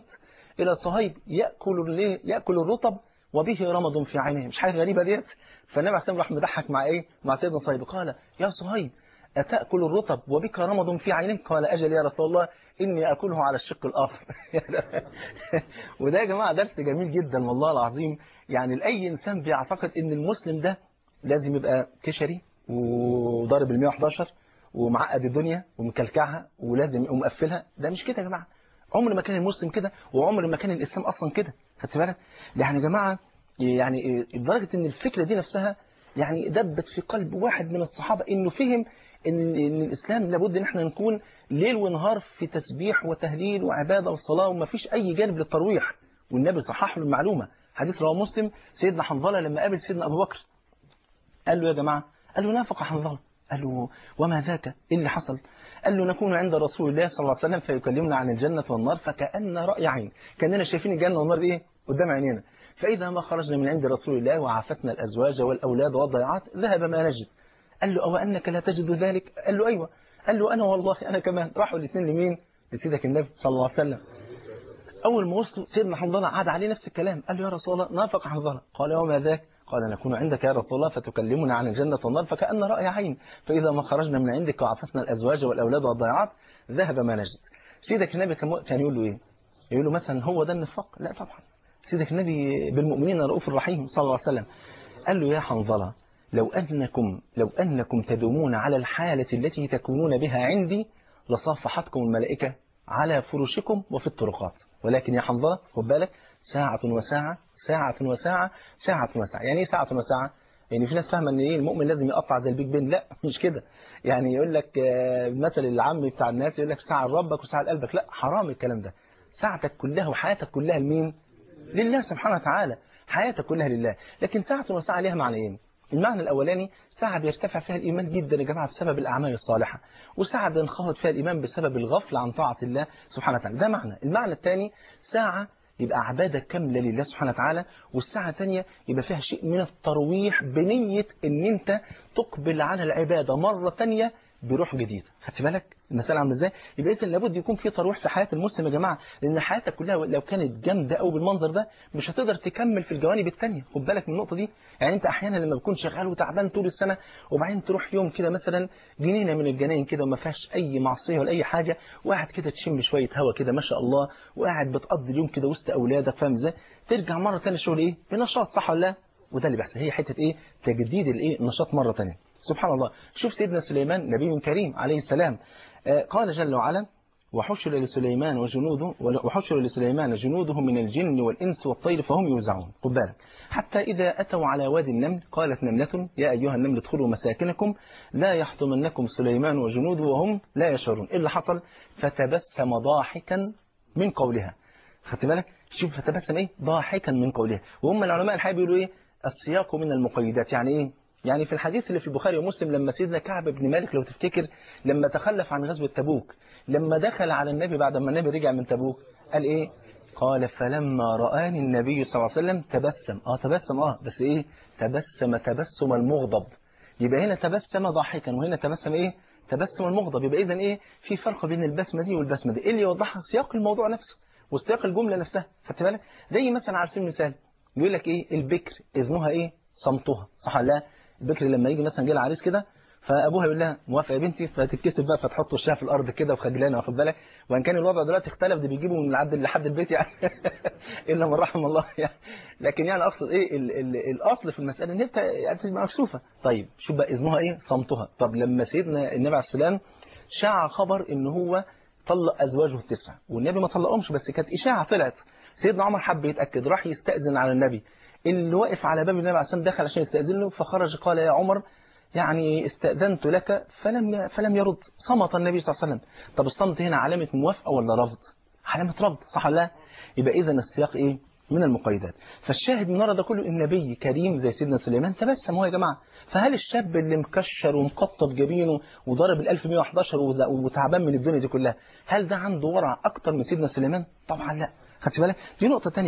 الى صهيب ياكل الايه ياكل الرطب وبه رمض في عينيه مش حاجه غريبه ديت فالنبي عليه الصلاه راح مضحك مع ايه مع سيدنا صهيب قال يا صهيب أتأكل الرطب وبك رمض في عينيك قال أجل يا رسول الله إني أكله على الشق الآخر وده يا جماعة درس جميل جدا والله العظيم يعني لأي إنسان بيعتقد إن المسلم ده لازم يبقى كشري وضارب ال 111 ومعقد الدنيا ومكلكعها ولازم يقوم مقفلها ده مش كده يا جماعة عمر ما كان المسلم كده وعمر ما كان الإسلام أصلا كده خدت بالك يعني يا جماعة يعني لدرجة إن الفكرة دي نفسها يعني دبت في قلب واحد من الصحابة إنه فهم إن, إن الإسلام لابد إن احنا نكون ليل ونهار في تسبيح وتهليل وعبادة وصلاة وما فيش أي جانب للترويح والنبي صحح له المعلومة حديث رواه مسلم سيدنا حنظلة لما قابل سيدنا أبو بكر قال له يا جماعة قال له نافق حنظلة قال له وما ذاك إيه اللي حصل قال له نكون عند رسول الله صلى الله عليه وسلم فيكلمنا عن الجنة والنار فكأن رأي عين كأننا شايفين الجنة والنار إيه قدام عينينا فإذا ما خرجنا من عند رسول الله وعافسنا الأزواج والأولاد والضيعات ذهب ما نجد قال له أو أنك لا تجد ذلك قال له أيوة قال له أنا والله أنا كمان راحوا الاثنين لمين لسيدك النبي صلى الله عليه وسلم أول ما وصلوا سيدنا حنظلة عاد عليه نفس الكلام قال له يا رسول الله نافق حنظلة قال وما ذاك قال نكون عندك يا رسول الله فتكلمنا عن الجنة والنار فكأن رأي عين فإذا ما خرجنا من عندك وعفسنا الأزواج والأولاد والضيعات ذهب ما نجد سيدك النبي كان يقول له إيه يقول له مثلا هو ده النفاق لا طبعا سيدك النبي بالمؤمنين رؤوف رحيم صلى الله عليه وسلم قال له يا حنظلة لو أنكم لو أنكم تدومون على الحالة التي تكونون بها عندي لصافحتكم الملائكة على فرشكم وفي الطرقات ولكن يا حنظلة خد بالك ساعة وساعة ساعة وساعة ساعة وساعة يعني ايه ساعة وساعة يعني في ناس فاهمه ان ايه المؤمن لازم يقطع زي البيج بين لا مش كده يعني يقول لك مثل العام بتاع الناس يقول لك ساعة لربك وساعة لقلبك لا حرام الكلام ده ساعتك كلها وحياتك كلها لمين لله سبحانه وتعالى حياتك كلها لله لكن ساعة وساعة ليها معنيين المعنى الأولاني ساعة بيرتفع فيها الإيمان جدا يا جماعة بسبب الأعمال الصالحة وساعة بينخفض فيها الإيمان بسبب الغفلة عن طاعة الله سبحانه وتعالى ده معنى المعنى الثاني ساعة يبقى عبادة كاملة لله سبحانه وتعالى والساعة الثانية يبقى فيها شيء من الترويح بنية ان انت تقبل على العبادة مرة ثانيه بروح جديد خدت بالك المسألة عامله ازاي يبقى اذا لابد يكون في ترويح في حياة المسلم يا جماعة لان حياتك كلها لو كانت جامدة قوي بالمنظر ده مش هتقدر تكمل في الجوانب الثانيه خد بالك من النقطة دي يعني انت احيانا لما بتكون شغال وتعبان طول السنة وبعدين تروح يوم كده مثلا جنينة من الجناين كده وما فيهاش اي معصية ولا اي حاجة وقاعد كده تشم شوية هوا كده ما شاء الله وقاعد بتقضي اليوم كده وسط اولادك فاهم ازاي ترجع مرة ثانيه الشغل ايه بنشاط صح ولا لا وده اللي بيحصل هي حتة ايه تجديد الايه النشاط مرة ثانيه سبحان الله شوف سيدنا سليمان نبي كريم عليه السلام قال جل وعلا وحشر لسليمان وجنوده وحشر لسليمان جنوده من الجن والإنس والطير فهم يوزعون خد بالك حتى إذا أتوا على وادي النمل قالت نملة يا أيها النمل ادخلوا مساكنكم لا يحطمنكم سليمان وجنوده وهم لا يشعرون إيه اللي حصل فتبسم ضاحكا من قولها خدت بالك شوف فتبسم إيه ضاحكا من قولها وهم العلماء الحقيقة بيقولوا إيه السياق من المقيدات يعني إيه يعني في الحديث اللي في البخاري ومسلم لما سيدنا كعب بن مالك لو تفتكر لما تخلف عن غزوة تبوك لما دخل على النبي بعد ما النبي رجع من تبوك قال ايه قال فلما رآني النبي صلى الله عليه وسلم تبسم اه تبسم اه بس ايه تبسم تبسم المغضب يبقى هنا تبسم ضاحكا وهنا تبسم ايه تبسم المغضب يبقى اذا ايه في فرق بين البسمه دي والبسمه دي ايه اللي يوضحها سياق الموضوع نفسه وسياق الجمله نفسها خدت بالك زي مثلا على سبيل المثال يقول لك ايه البكر اذنها ايه صمتها صح ولا لا البكر لما يجي مثلا جه العريس كده فابوها يقول لها موافقه يا بنتي فتتكسف بقى فتحط وشها في الارض كده وخجلانه واخد بالك وان كان الوضع دلوقتي اختلف ده بيجيبوا من العبد لحد البيت يعني الا من رحم الله يعني لكن يعني اقصد ايه ال ال الاصل في المساله ان انت يعني مكسوفه طيب شوف بقى اذنها ايه صمتها طب لما سيدنا النبي عليه السلام شاع خبر ان هو طلق ازواجه التسعه والنبي ما طلقهمش بس كانت اشاعه طلعت سيدنا عمر حب يتاكد راح يستاذن على النبي اللي واقف على باب النبي عليه السلام دخل عشان يستأذن له فخرج قال يا عمر يعني استأذنت لك فلم فلم يرد صمت النبي صلى الله عليه وسلم طب الصمت هنا علامة موافقة ولا رفض علامة رفض صح ولا لا يبقى إذا السياق إيه من المقيدات فالشاهد من ورا ده كله النبي كريم زي سيدنا سليمان تبسم هو يا جماعة فهل الشاب اللي مكشر ومقطب جبينه وضارب ال 1111 وتعبان من الدنيا دي كلها هل ده عنده ورع أكتر من سيدنا سليمان طبعا لا خدت بالك دي نقطة تانية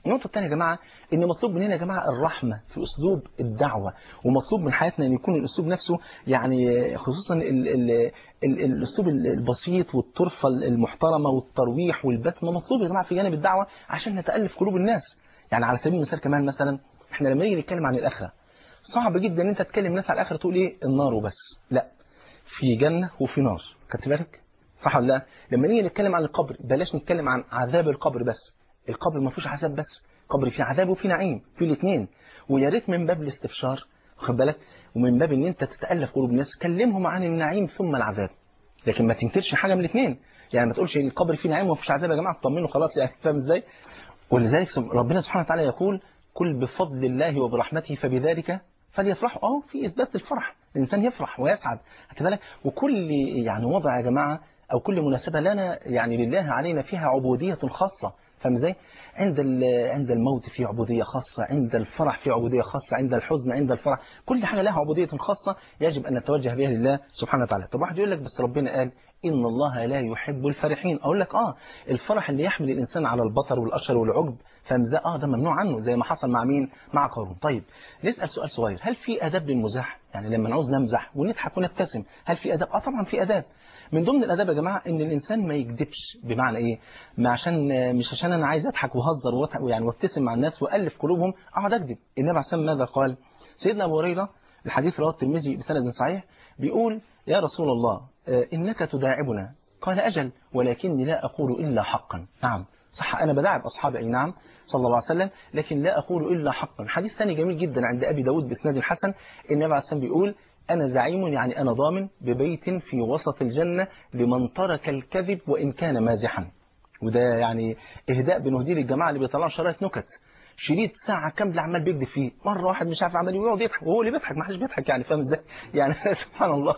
النقطة الثانية يا جماعة إن مطلوب مننا يا جماعة الرحمة في أسلوب الدعوة ومطلوب من حياتنا أن يكون الأسلوب نفسه يعني خصوصا ال ال ال الأسلوب البسيط والطرفة المحترمة والترويح والبسمة مطلوب يا جماعة في جانب الدعوة عشان نتألف قلوب الناس يعني على سبيل المثال كمان مثلا احنا لما نيجي نتكلم عن الآخرة صعب جدا ان انت تكلم الناس على الآخرة تقول ايه النار وبس لا في جنة وفي نار خدت بالك صح ولا لا لما نيجي نتكلم عن القبر بلاش نتكلم عن عذاب القبر بس القبر ما فيهوش عذاب بس قبر فيه عذاب وفيه نعيم في الاثنين ويا ريت من باب الاستبشار واخد بالك ومن باب ان انت تتالف قلوب الناس كلمهم عن النعيم ثم العذاب لكن ما تنكرش حاجه من الاثنين يعني ما تقولش ان القبر فيه نعيم وما فيش عذاب يا جماعه اطمنوا خلاص يعني فاهم ازاي ولذلك ربنا سبحانه وتعالى يقول كل بفضل الله وبرحمته فبذلك فليفرحوا اه في اثبات الفرح الانسان يفرح ويسعد خدت بالك وكل يعني وضع يا جماعه او كل مناسبه لنا يعني لله علينا فيها عبوديه خاصه فاهم ازاي عند عند الموت في عبوديه خاصه عند الفرح في عبوديه خاصه عند الحزن عند الفرح كل حاجه لها عبوديه خاصه يجب ان نتوجه بها لله سبحانه وتعالى طب واحد يقول لك بس ربنا قال ان الله لا يحب الفرحين اقول لك اه الفرح اللي يحمل الانسان على البطر والاشر والعجب فاهم اه ده ممنوع عنه زي ما حصل مع مين مع قارون طيب نسال سؤال صغير هل في اداب للمزاح يعني لما نعوز نمزح ونضحك ونبتسم هل في اداب اه طبعا في اداب من ضمن الاداب يا جماعه ان الانسان ما يكذبش بمعنى ايه ما عشان مش عشان انا عايز اضحك وهزر ويعني وابتسم مع الناس والف قلوبهم اقعد اكذب النبي عليه الصلاه ماذا قال سيدنا ابو هريره الحديث رواه الترمذي بسند صحيح بيقول يا رسول الله انك تداعبنا قال اجل ولكني لا اقول الا حقا نعم صح أنا بداعب أصحابي أي نعم صلى الله عليه وسلم لكن لا أقول إلا حقا حديث ثاني جميل جدا عند أبي داود بإسناد الحسن النبي عليه السلام بيقول أنا زعيم يعني أنا ضامن ببيت في وسط الجنة لمن ترك الكذب وإن كان مازحا وده يعني إهداء بنهديه للجماعة اللي بيطلعوا شرايط نكت شريط ساعة كاملة عمال بيكذب فيه مرة واحد مش عارف عمال يقعد يضحك وهو اللي بيضحك ما حدش بيضحك يعني فاهم ازاي يعني سبحان الله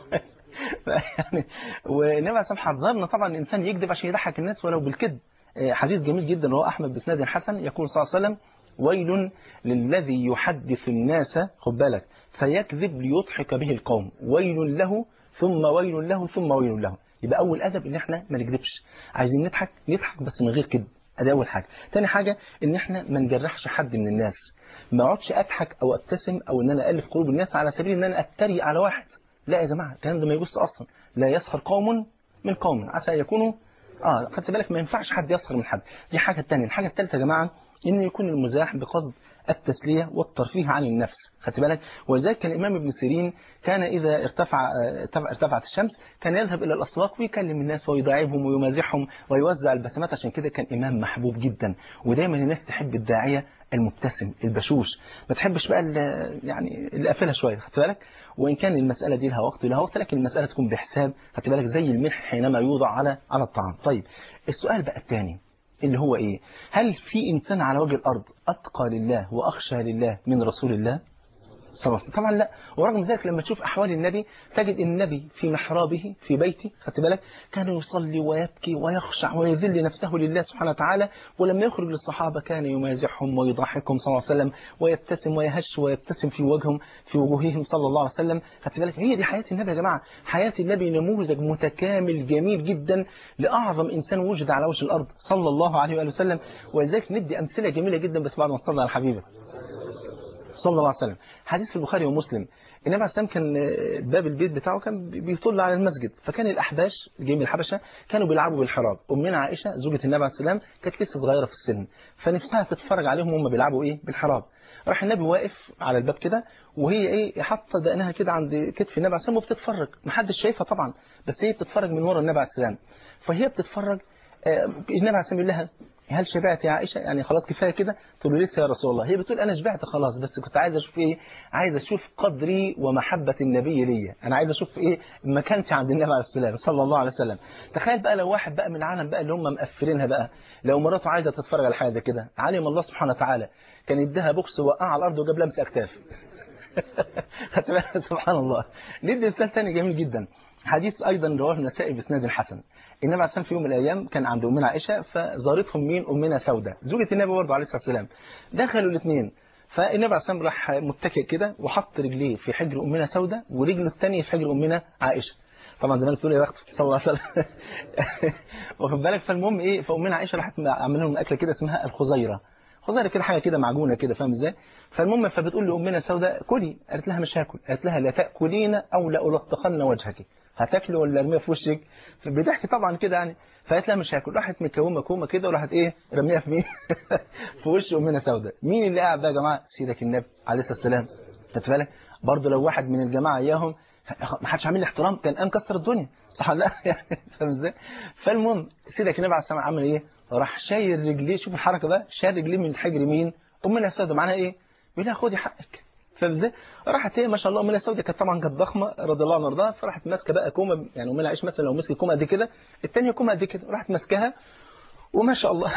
يعني والنبي عليه الصلاه حذرنا طبعا الانسان يكذب عشان يضحك الناس ولو بالكذب حديث جميل جدا هو احمد بسناد حسن يقول صلى الله عليه وسلم ويل للذي يحدث الناس خد بالك فيكذب ليضحك به القوم ويل له ثم ويل له ثم ويل له يبقى اول ادب ان احنا ما نكذبش عايزين نضحك نضحك بس من غير كذب ادي اول حاجه تاني حاجه ان احنا ما نجرحش حد من الناس ما اقعدش اضحك او ابتسم او ان انا الف قلوب الناس على سبيل ان انا اتريق على واحد لا يا جماعه الكلام ده ما يبص اصلا لا يسخر قوم من قوم عسى يكونوا اه خدت بالك ما ينفعش حد يسخر من حد دي حاجه الثانيه الحاجه الثالثه يا جماعه ان يكون المزاح بقصد التسلية والترفيه عن النفس خدت بالك ولذلك كان الإمام ابن سيرين كان إذا ارتفع ارتفعت الشمس كان يذهب إلى الأسواق ويكلم الناس ويداعبهم ويمازحهم ويوزع البسمات عشان كده كان إمام محبوب جدا ودايما الناس تحب الداعية المبتسم البشوش ما تحبش بقى يعني اللي قافلها شوية خدت بالك وإن كان المسألة دي لها وقت لها وقت لكن المسألة تكون بحساب خدت بالك زي الملح حينما يوضع على على الطعام طيب السؤال بقى الثاني اللي هو ايه هل في انسان على وجه الارض اتقى لله واخشى لله من رسول الله صلى الله عليه وسلم طبعا لا ورغم ذلك لما تشوف احوال النبي تجد ان النبي في محرابه في بيته خدت بالك كان يصلي ويبكي ويخشع ويذل نفسه لله سبحانه وتعالى ولما يخرج للصحابه كان يمازحهم ويضحكهم صلى الله عليه وسلم ويبتسم ويهش ويبتسم في وجههم في وجوههم صلى الله عليه وسلم خدت بالك هي دي حياه النبي يا جماعه حياه النبي نموذج متكامل جميل جدا لاعظم انسان وجد على وجه الارض صلى الله عليه واله وسلم ولذلك ندي امثله جميله جدا بس بعد ما تصلي على حبيبك صلى الله عليه وسلم حديث في البخاري ومسلم النبي عليه السلام كان باب البيت بتاعه كان بيطل على المسجد فكان الأحباش جايين من الحبشة كانوا بيلعبوا بالحراب أمنا عائشة زوجة النبي عليه السلام كانت لسه صغيرة في السن فنفسها تتفرج عليهم وهم بيلعبوا إيه بالحراب راح النبي واقف على الباب كده وهي ايه حاطه دقنها كده عند كتف النبي عليه السلام وبتتفرج محدش شايفها طبعا بس هي بتتفرج من ورا النبي عليه السلام فهي بتتفرج النبي عليه السلام يقول لها هل شبعت يا عائشة يعني خلاص كفاية كده تقول له لسه يا رسول الله هي بتقول أنا شبعت خلاص بس كنت عايز أشوف إيه عايز أشوف قدري ومحبة النبي ليا أنا عايز أشوف إيه مكانتي عند النبي عليه السلام صلى الله عليه وسلم تخيل بقى لو واحد بقى من العالم بقى اللي هم مقفلينها بقى لو مراته عايزة تتفرج على حاجة زي كده علم الله سبحانه وتعالى كان يديها بوكس وقع على الأرض وجاب لمس أكتاف خدت بالك سبحان الله ندي مثال ثاني جميل جدا حديث أيضا رواه النسائي بإسناد الحسن النبي عليه السلام في يوم من الأيام كان عند أمنا عائشة فزارتهم مين أمنا سودة زوجة النبي برضه عليه الصلاة والسلام دخلوا الاثنين فالنبي عليه السلام راح متكئ كده وحط رجليه في حجر أمنا سودة ورجله الثانية في حجر أمنا عائشة طبعا زمان بتقول يا بخت صلى الله عليه وسلم واخد بالك فالمهم ايه فامنا عائشه راحت عامله لهم اكله كده اسمها الخزيره خذها كده حاجه كده معجونه كده فاهم ازاي فالمهم فبتقول لامنا سوداء كلي قالت لها مش هاكل قالت لها لا تاكلين او لألطخن وجهك هتاكلي ولا ارميها في وشك بتحكي طبعا كده يعني فقالت لها مش هاكل راحت مكومه كومه كده وراحت ايه رميها في مين في وش امنا سوداء مين اللي قاعد بقى يا جماعه سيدك النبي عليه الصلاه والسلام خدت بالك برضه لو واحد من الجماعه اياهم ما حدش عامل لي احترام كان قام كسر الدنيا صح ولا لا يعني فاهم ازاي فالمهم سيدك النبي عليه الصلاه والسلام عمل ايه راح شايل رجليه شوف الحركه بقى شايل رجليه من حجر مين امنا سوداء معناها ايه بيقول لها خدي حقك فاهم ازاي راحت هي ما شاء الله امنا سوداء كانت طبعا كانت ضخمه رضي الله عنها وارضاها فراحت ماسكه بقى كومه يعني امنا عائشه مثلا لو مسكت كومه قد كده الثانيه كومه قد كده راحت ماسكاها وما شاء الله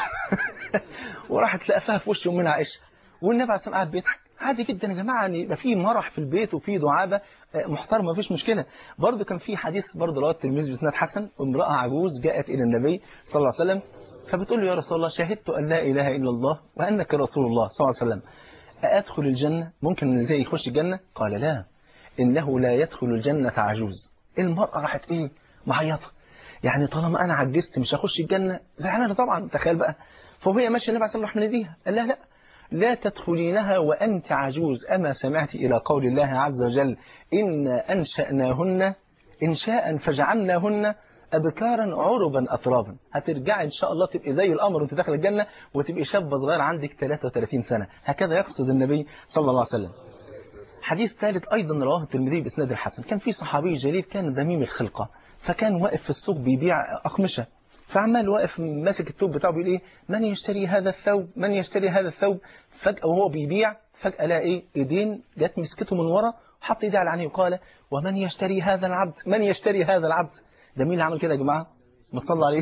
وراحت لقفها في وش امنا عائشه والنبي عليه الصلاه قاعد بيضحك عادي جدا يا جماعه يعني يبقى في مرح في البيت وفي دعابه محترمه مفيش مشكله برضه كان في حديث برضه رواه الترمذي بسناد حسن امراه عجوز جاءت الى النبي صلى الله عليه وسلم فبتقول له يا رسول الله شهدت ان لا اله الا الله وانك رسول الله صلى الله عليه وسلم أأدخل الجنة ممكن زي يخش الجنة قال لا إنه لا يدخل الجنة عجوز المرأة راحت إيه معيطة يعني طالما أنا عجزت مش هخش الجنة زعلانة طبعا تخيل بقى فهي ماشية النبي عليه الصلاة والسلام راح قال لها لا لا تدخلينها وأنت عجوز أما سمعت إلى قول الله عز وجل إنا أنشأناهن إنشاء فجعلناهن أبكارا عربا أطرابا هترجعي إن شاء الله تبقي زي القمر وأنت داخل الجنة وتبقي شابة صغيرة عندك 33 سنة هكذا يقصد النبي صلى الله عليه وسلم حديث ثالث أيضا رواه الترمذي بإسناد الحسن كان في صحابي جليل كان ذميم الخلقة فكان واقف في السوق بيبيع أقمشة فعمال واقف ماسك الثوب بتاعه بيقول إيه من يشتري هذا الثوب من يشتري هذا الثوب فجأة وهو بيبيع فجأة لقى إيه إيدين جت مسكته من ورا وحط إيديه على عينيه وقال ومن يشتري هذا العبد من يشتري هذا العبد ده مين اللي عمل كده يا جماعة ما تصلوا عليه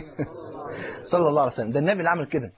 صلى الله عليه وسلم ده النبي اللي عمل كده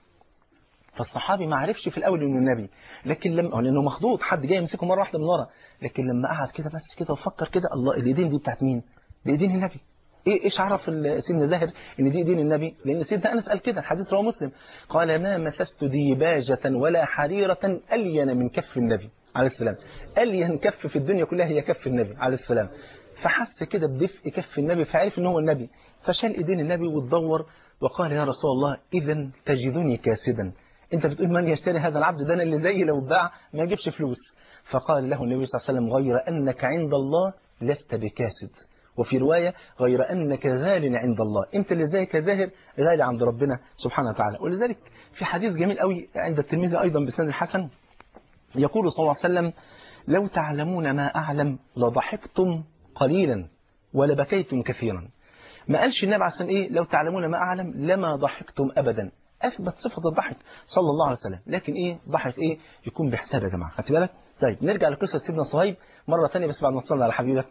فالصحابي ما عرفش في الاول انه النبي لكن لما لانه مخضوض حد جاي يمسكه مره واحده من ورا لكن لما قعد كده بس كده وفكر كده الله الايدين دي بتاعت مين دي ايدين النبي ايه ايش عرف سيدنا زاهر ان دي ايدين النبي لان سيدنا انس قال كده الحديث رواه مسلم قال ما مسست ديباجه ولا حريره الين من كف النبي عليه السلام الين كف في الدنيا كلها هي كف النبي عليه السلام فحس كده بدفء كف النبي فعرف ان هو النبي فشال ايدين النبي وتدور وقال يا رسول الله اذا تجدني كاسدا انت بتقول من يشتري هذا العبد ده انا اللي زي لو باع ما يجيبش فلوس فقال له النبي صلى الله عليه وسلم غير انك عند الله لست بكاسد وفي رواية غير أنك غال عند الله أنت اللي زي كزاهر غالي عند ربنا سبحانه وتعالى ولذلك في حديث جميل قوي عند الترمذي أيضا بسند الحسن يقول صلى الله عليه وسلم لو تعلمون ما أعلم لضحكتم قليلا ولبكيتم كثيرا ما قالش النبي عليه الصلاة إيه لو تعلمون ما أعلم لما ضحكتم أبدا أثبت صفة الضحك صلى الله عليه وسلم لكن إيه ضحك إيه يكون بحساب يا جماعة خدت بالك طيب نرجع لقصة سيدنا صهيب مرة ثانية بس بعد ما تصلي على حبيبك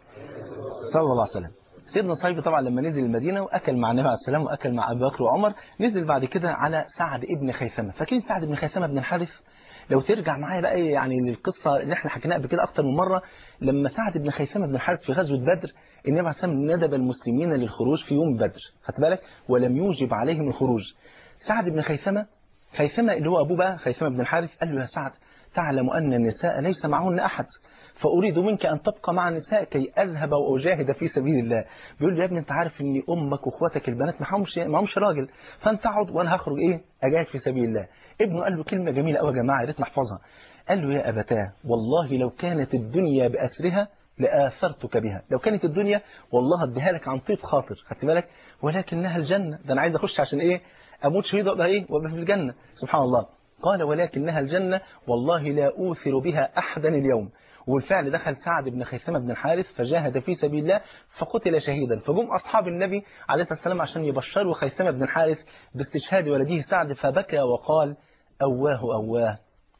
صلى الله عليه وسلم سيدنا صهيب طبعا لما نزل المدينة وأكل مع النبي عليه السلام وأكل مع أبي بكر وعمر نزل بعد كده على سعد ابن خيثمة فاكرين سعد بن خيثمة بن الحارث لو ترجع معايا بقى يعني للقصة اللي احنا حكيناها قبل كده أكتر من مرة لما سعد بن خيثمة بن الحارث في غزوة بدر النبي عليه السلام ندب المسلمين للخروج في يوم بدر خدت بالك ولم يوجب عليهم الخروج سعد بن خيثمة خيثمة اللي هو أبوه بقى خيثمة بن الحارث قال له يا سعد تعلم أن النساء ليس معهن أحد فأريد منك أن تبقى مع النساء كي أذهب وأجاهد في سبيل الله بيقول له يا ابني أنت عارف أن أمك وأخواتك البنات معهمش معهمش راجل فأنت اقعد وأنا هخرج إيه أجاهد في سبيل الله ابنه قال له كلمة جميلة قوي يا جماعة يا ريت نحفظها قال له يا أبتاه والله لو كانت الدنيا بأسرها لآثرتك بها لو كانت الدنيا والله اديها لك عن طيب خاطر خدت بالك ولكنها الجنة ده أنا عايز أخش عشان إيه أموت شهيد وأبقى إيه وأبقى في الجنة سبحان الله قال ولكنها الجنة والله لا أوثر بها أحدا اليوم والفعل دخل سعد بن خيثمة بن الحارث فجاهد في سبيل الله فقتل شهيدا فجم أصحاب النبي عليه الصلاة والسلام عشان يبشروا خيثمة بن الحارث باستشهاد ولده سعد فبكى وقال أواه أواه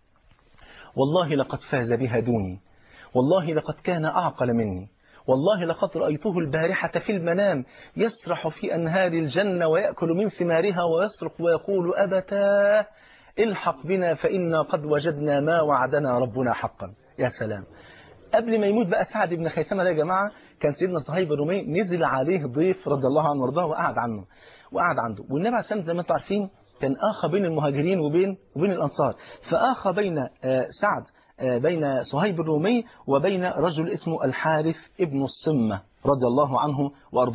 والله لقد فاز بها دوني والله لقد كان أعقل مني والله لقد رأيته البارحة في المنام يسرح في أنهار الجنة ويأكل من ثمارها ويصرخ ويقول أبتاه الحق بنا فإنا قد وجدنا ما وعدنا ربنا حقا يا سلام قبل ما يموت بقى سعد بن خيثمة ده يا جماعة كان سيدنا صهيب الرومي نزل عليه ضيف رضي الله عنه وارضاه وقعد عنه وقعد عنده والنبي عليه الصلاة زي ما انتم عارفين كان آخى بين المهاجرين وبين وبين الأنصار فآخى بين سعد بين صهيب الرومي وبين رجل اسمه الحارث ابن الصمة رضي الله عنه وأرضاه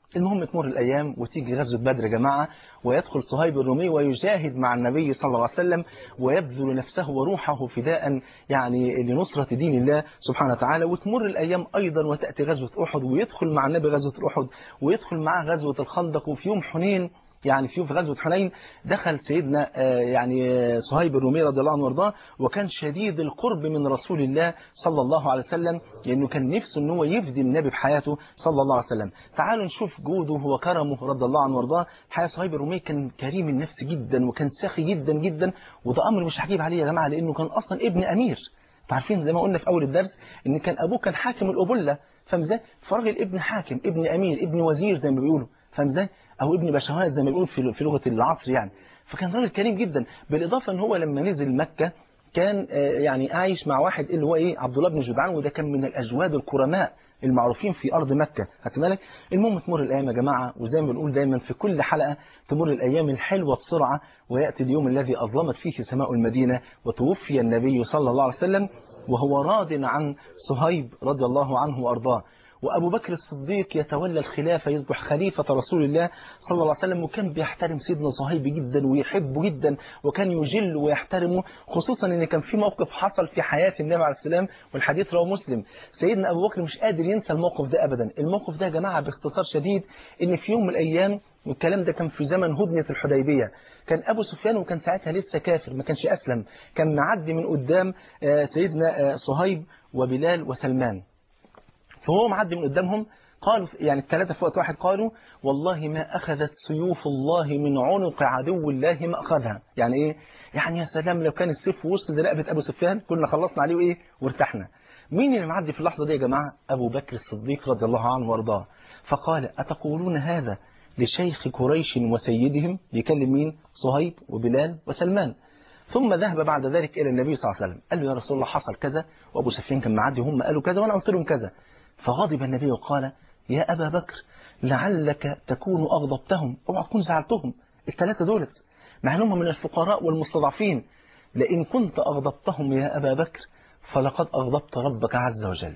المهم تمر الأيام وتيجي غزوة بدر يا جماعة ويدخل صهيب الرومي ويجاهد مع النبي صلى الله عليه وسلم ويبذل نفسه وروحه فداء يعني لنصرة دين الله سبحانه وتعالى وتمر الأيام أيضا وتأتي غزوة أحد ويدخل مع النبي غزوة أحد ويدخل معه غزوة الخندق وفي يوم حنين يعني في في غزوة حنين دخل سيدنا آه، يعني آه، صهيب الرومي رضي الله عنه وارضاه وكان شديد القرب من رسول الله صلى الله عليه وسلم لأنه كان نفسه ان هو يفدي النبي بحياته صلى الله عليه وسلم تعالوا نشوف جوده وكرمه رضي الله عنه وارضاه الحقيقة صهيب الرومي كان كريم النفس جدا وكان سخي جدا جدا وده أمر مش هجيب عليه يا جماعة لأنه كان أصلا ابن أمير انتوا عارفين زي ما قلنا في أول الدرس إن كان أبوه كان حاكم الأبلة فاهم ازاي؟ فراجل ابن حاكم ابن أمير ابن وزير زي ما بيقولوا فاهم ازاي؟ او ابن بشوات زي ما بيقول في في لغه العصر يعني فكان راجل كريم جدا بالاضافه ان هو لما نزل مكه كان آه، يعني عايش مع واحد اللي هو ايه عبد الله بن جدعان وده كان من الاجواد الكرماء المعروفين في ارض مكه خدت بالك المهم تمر الايام يا جماعه وزي ما بنقول دايما في كل حلقه تمر الايام الحلوه بسرعه وياتي اليوم الذي اظلمت فيه سماء المدينه وتوفي النبي صلى الله عليه وسلم وهو راض عن صهيب رضي الله عنه وارضاه وأبو بكر الصديق يتولى الخلافة يصبح خليفة رسول الله صلى الله عليه وسلم وكان بيحترم سيدنا صهيب جدا ويحبه جدا وكان يجل ويحترمه خصوصا ان كان في موقف حصل في حياة النبي عليه السلام والحديث رواه مسلم سيدنا أبو بكر مش قادر ينسى الموقف ده أبدا الموقف ده يا جماعة باختصار شديد ان في يوم من الأيام والكلام ده كان في زمن هدنة الحديبية كان أبو سفيان وكان ساعتها لسه كافر ما كانش أسلم كان معدي من قدام آه، سيدنا آه، صهيب وبلال وسلمان فهو معدي من قدامهم قالوا يعني الثلاثة في وقت واحد قالوا والله ما أخذت سيوف الله من عنق عدو الله ما أخذها يعني إيه؟ يعني يا سلام لو كان السيف وصل لرقبة أبو سفيان كنا خلصنا عليه وإيه وارتحنا مين اللي معدي في اللحظة دي يا جماعة أبو بكر الصديق رضي الله عنه وارضاه فقال أتقولون هذا لشيخ قريش وسيدهم بيكلم مين صهيب وبلال وسلمان ثم ذهب بعد ذلك إلى النبي صلى الله عليه وسلم قال له يا رسول الله حصل كذا وأبو سفيان كان معدي هم قالوا كذا وأنا قلت لهم كذا فغضب النبي وقال يا أبا بكر لعلك تكون أغضبتهم اوعى تكون زعلتهم الثلاثة دولت مع انهم من الفقراء والمستضعفين لئن كنت أغضبتهم يا أبا بكر فلقد أغضبت ربك عز وجل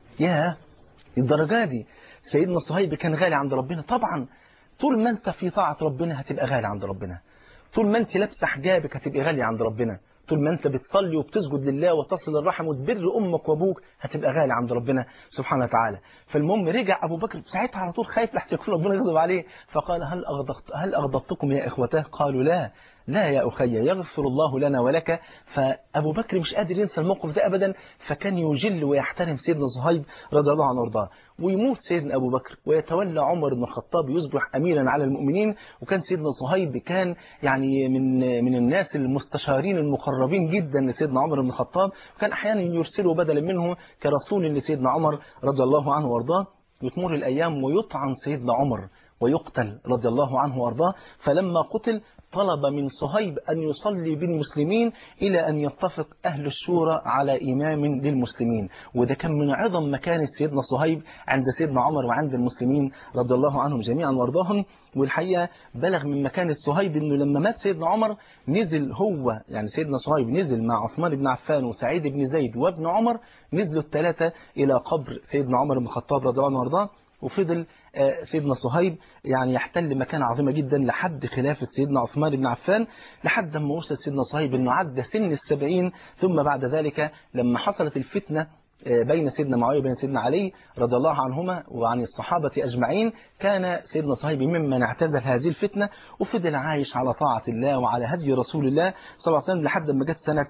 يا الدرجة دي سيدنا صهيب كان غالي عند ربنا طبعا طول ما انت في طاعة ربنا هتبقى غالي عند ربنا طول ما انت لابسه حجابك هتبقى غالية عند ربنا طول ما انت بتصلي وبتسجد لله وتصل الرحم وتبر امك وابوك هتبقى غالي عند ربنا سبحانه وتعالى فالمهم رجع ابو بكر ساعتها على طول خايف لحسن يكون ربنا يغضب عليه فقال هل أغضبت هل اغضبتكم يا اخوتاه قالوا لا لا يا أخي يغفر الله لنا ولك فأبو بكر مش قادر ينسى الموقف ده أبدا فكان يجل ويحترم سيدنا صهيب رضي الله عنه وارضاه ويموت سيدنا أبو بكر ويتولى عمر بن الخطاب يصبح أميرا على المؤمنين وكان سيدنا صهيب كان يعني من من الناس المستشارين المقربين جدا لسيدنا عمر بن الخطاب وكان أحيانا يرسله بدلا منه كرسول لسيدنا عمر رضي الله عنه وارضاه وتمر الأيام ويطعن سيدنا عمر ويقتل رضي الله عنه وارضاه فلما قتل طلب من صهيب أن يصلي بالمسلمين إلى أن يتفق أهل الشورى على إمام للمسلمين وده كان من عظم مكانة سيدنا صهيب عند سيدنا عمر وعند المسلمين رضي الله عنهم جميعا وارضاهم والحقيقة بلغ من مكانة صهيب أنه لما مات سيدنا عمر نزل هو يعني سيدنا صهيب نزل مع عثمان بن عفان وسعيد بن زيد وابن عمر نزلوا الثلاثة إلى قبر سيدنا عمر بن الخطاب رضي الله عنه وارضاه وفضل سيدنا صهيب يعني يحتل مكانة عظيمة جدا لحد خلافة سيدنا عثمان بن عفان لحد ما وصل سيدنا صهيب انه عدى سن السبعين ثم بعد ذلك لما حصلت الفتنة بين سيدنا معاوية وبين سيدنا علي رضي الله عنهما وعن الصحابة أجمعين كان سيدنا صهيب ممن اعتزل هذه الفتنة وفضل عايش على طاعة الله وعلى هدي رسول الله صلى الله عليه وسلم لحد ما جت سنة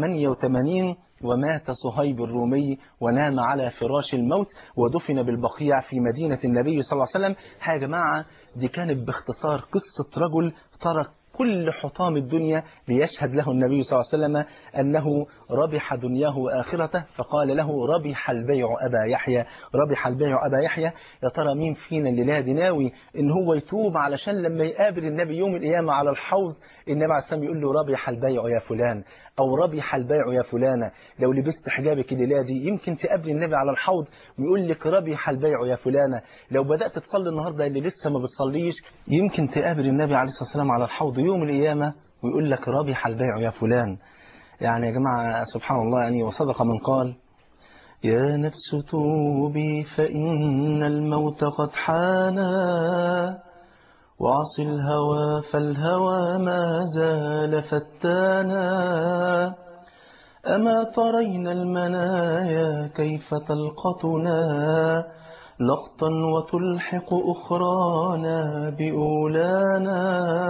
88 ومات صهيب الرومي ونام على فراش الموت ودفن بالبقيع في مدينة النبي صلى الله عليه وسلم يا جماعة دي كانت باختصار قصة رجل ترك كل حطام الدنيا ليشهد له النبي صلى الله عليه وسلم أنه ربح دنياه وآخرته فقال له ربح البيع أبا يحيى ربح البيع أبا يحيى يا ترى مين فينا اللي لا ناوي إن هو يتوب علشان لما يقابل النبي يوم القيامة على الحوض النبي عليه السلام يقول له ربح البيع يا فلان أو ربح البيع يا فلانة لو لبست حجابك الليلة دي يمكن تقابل النبي على الحوض ويقول لك ربح البيع يا فلانة لو بدأت تصلي النهاردة اللي لسه ما بتصليش يمكن تقابل النبي عليه الصلاة والسلام على الحوض يوم القيامة ويقول لك ربح البيع يا فلان يعني يا جماعة سبحان الله يعني وصدق من قال يا نفس توبي فإن الموت قد حانا وعص الهوى فالهوى ما زال فتانا أما ترين المنايا كيف تلقطنا لقطا وتلحق أخرانا بأولانا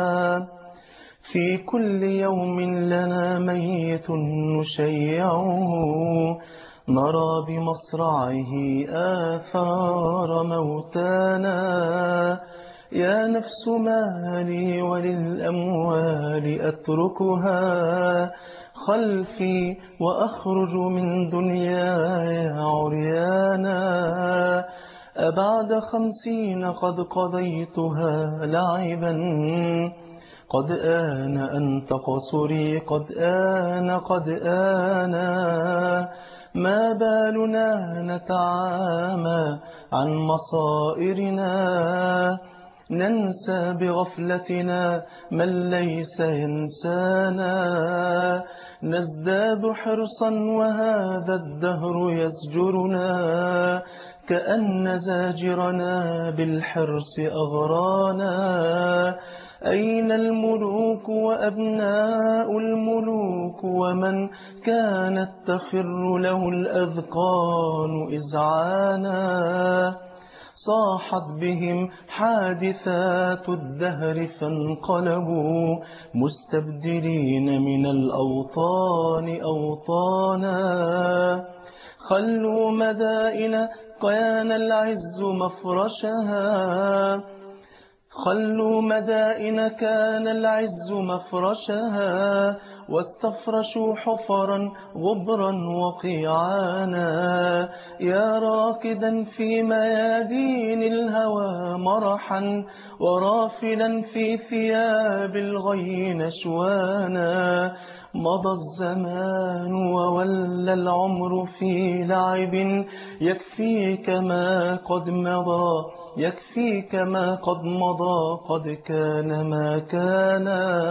في كل يوم لنا ميت نشيعه نرى بمصرعه آثار موتانا يا نفس مالي وللأموال أتركها خلفي وأخرج من دنياي عريانا أبعد خمسين قد قضيتها لعبا قد آن أن تقصري قد آن قد آنا ما بالنا نتعامى عن مصائرنا ننسى بغفلتنا من ليس ينسانا نزداد حرصا وهذا الدهر يزجرنا كأن زاجرنا بالحرص أغرانا أين الملوك وأبناء الملوك ومن كانت تخر له الأذقان إزعانا صاحت بهم حادثات الدهر فانقلبوا مستبدلين من الأوطان أوطانا خلوا مدائن كان العز مفرشها خلوا مدائن كان العز مفرشها واستفرشوا حفرا غبرا وقيعانا يا راكدا في ميادين الهوى مرحا ورافلا في ثياب الغي نشوانا مضى الزمان وولى العمر في لعب يكفيك ما قد مضى يكفيك ما قد مضى قد كان ما كان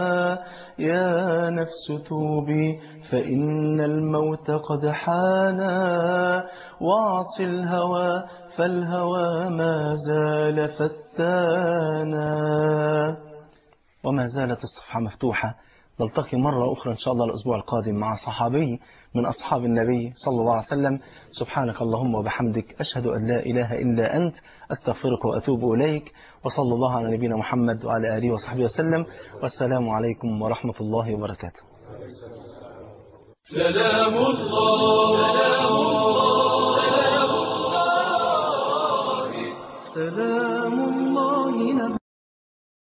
يا نفس توبي فإن الموت قد حانا واعص الهوى فالهوى ما زال فتانا وما زالت الصفحة مفتوحة نلتقي مرة أخرى إن شاء الله الأسبوع القادم مع صحابي من أصحاب النبي صلى الله عليه وسلم سبحانك اللهم وبحمدك أشهد أن لا إله إلا أنت أستغفرك وأتوب إليك وصلى الله على نبينا محمد وعلى آله وصحبه وسلم والسلام عليكم ورحمة الله وبركاته سلام الله سلام الله سلام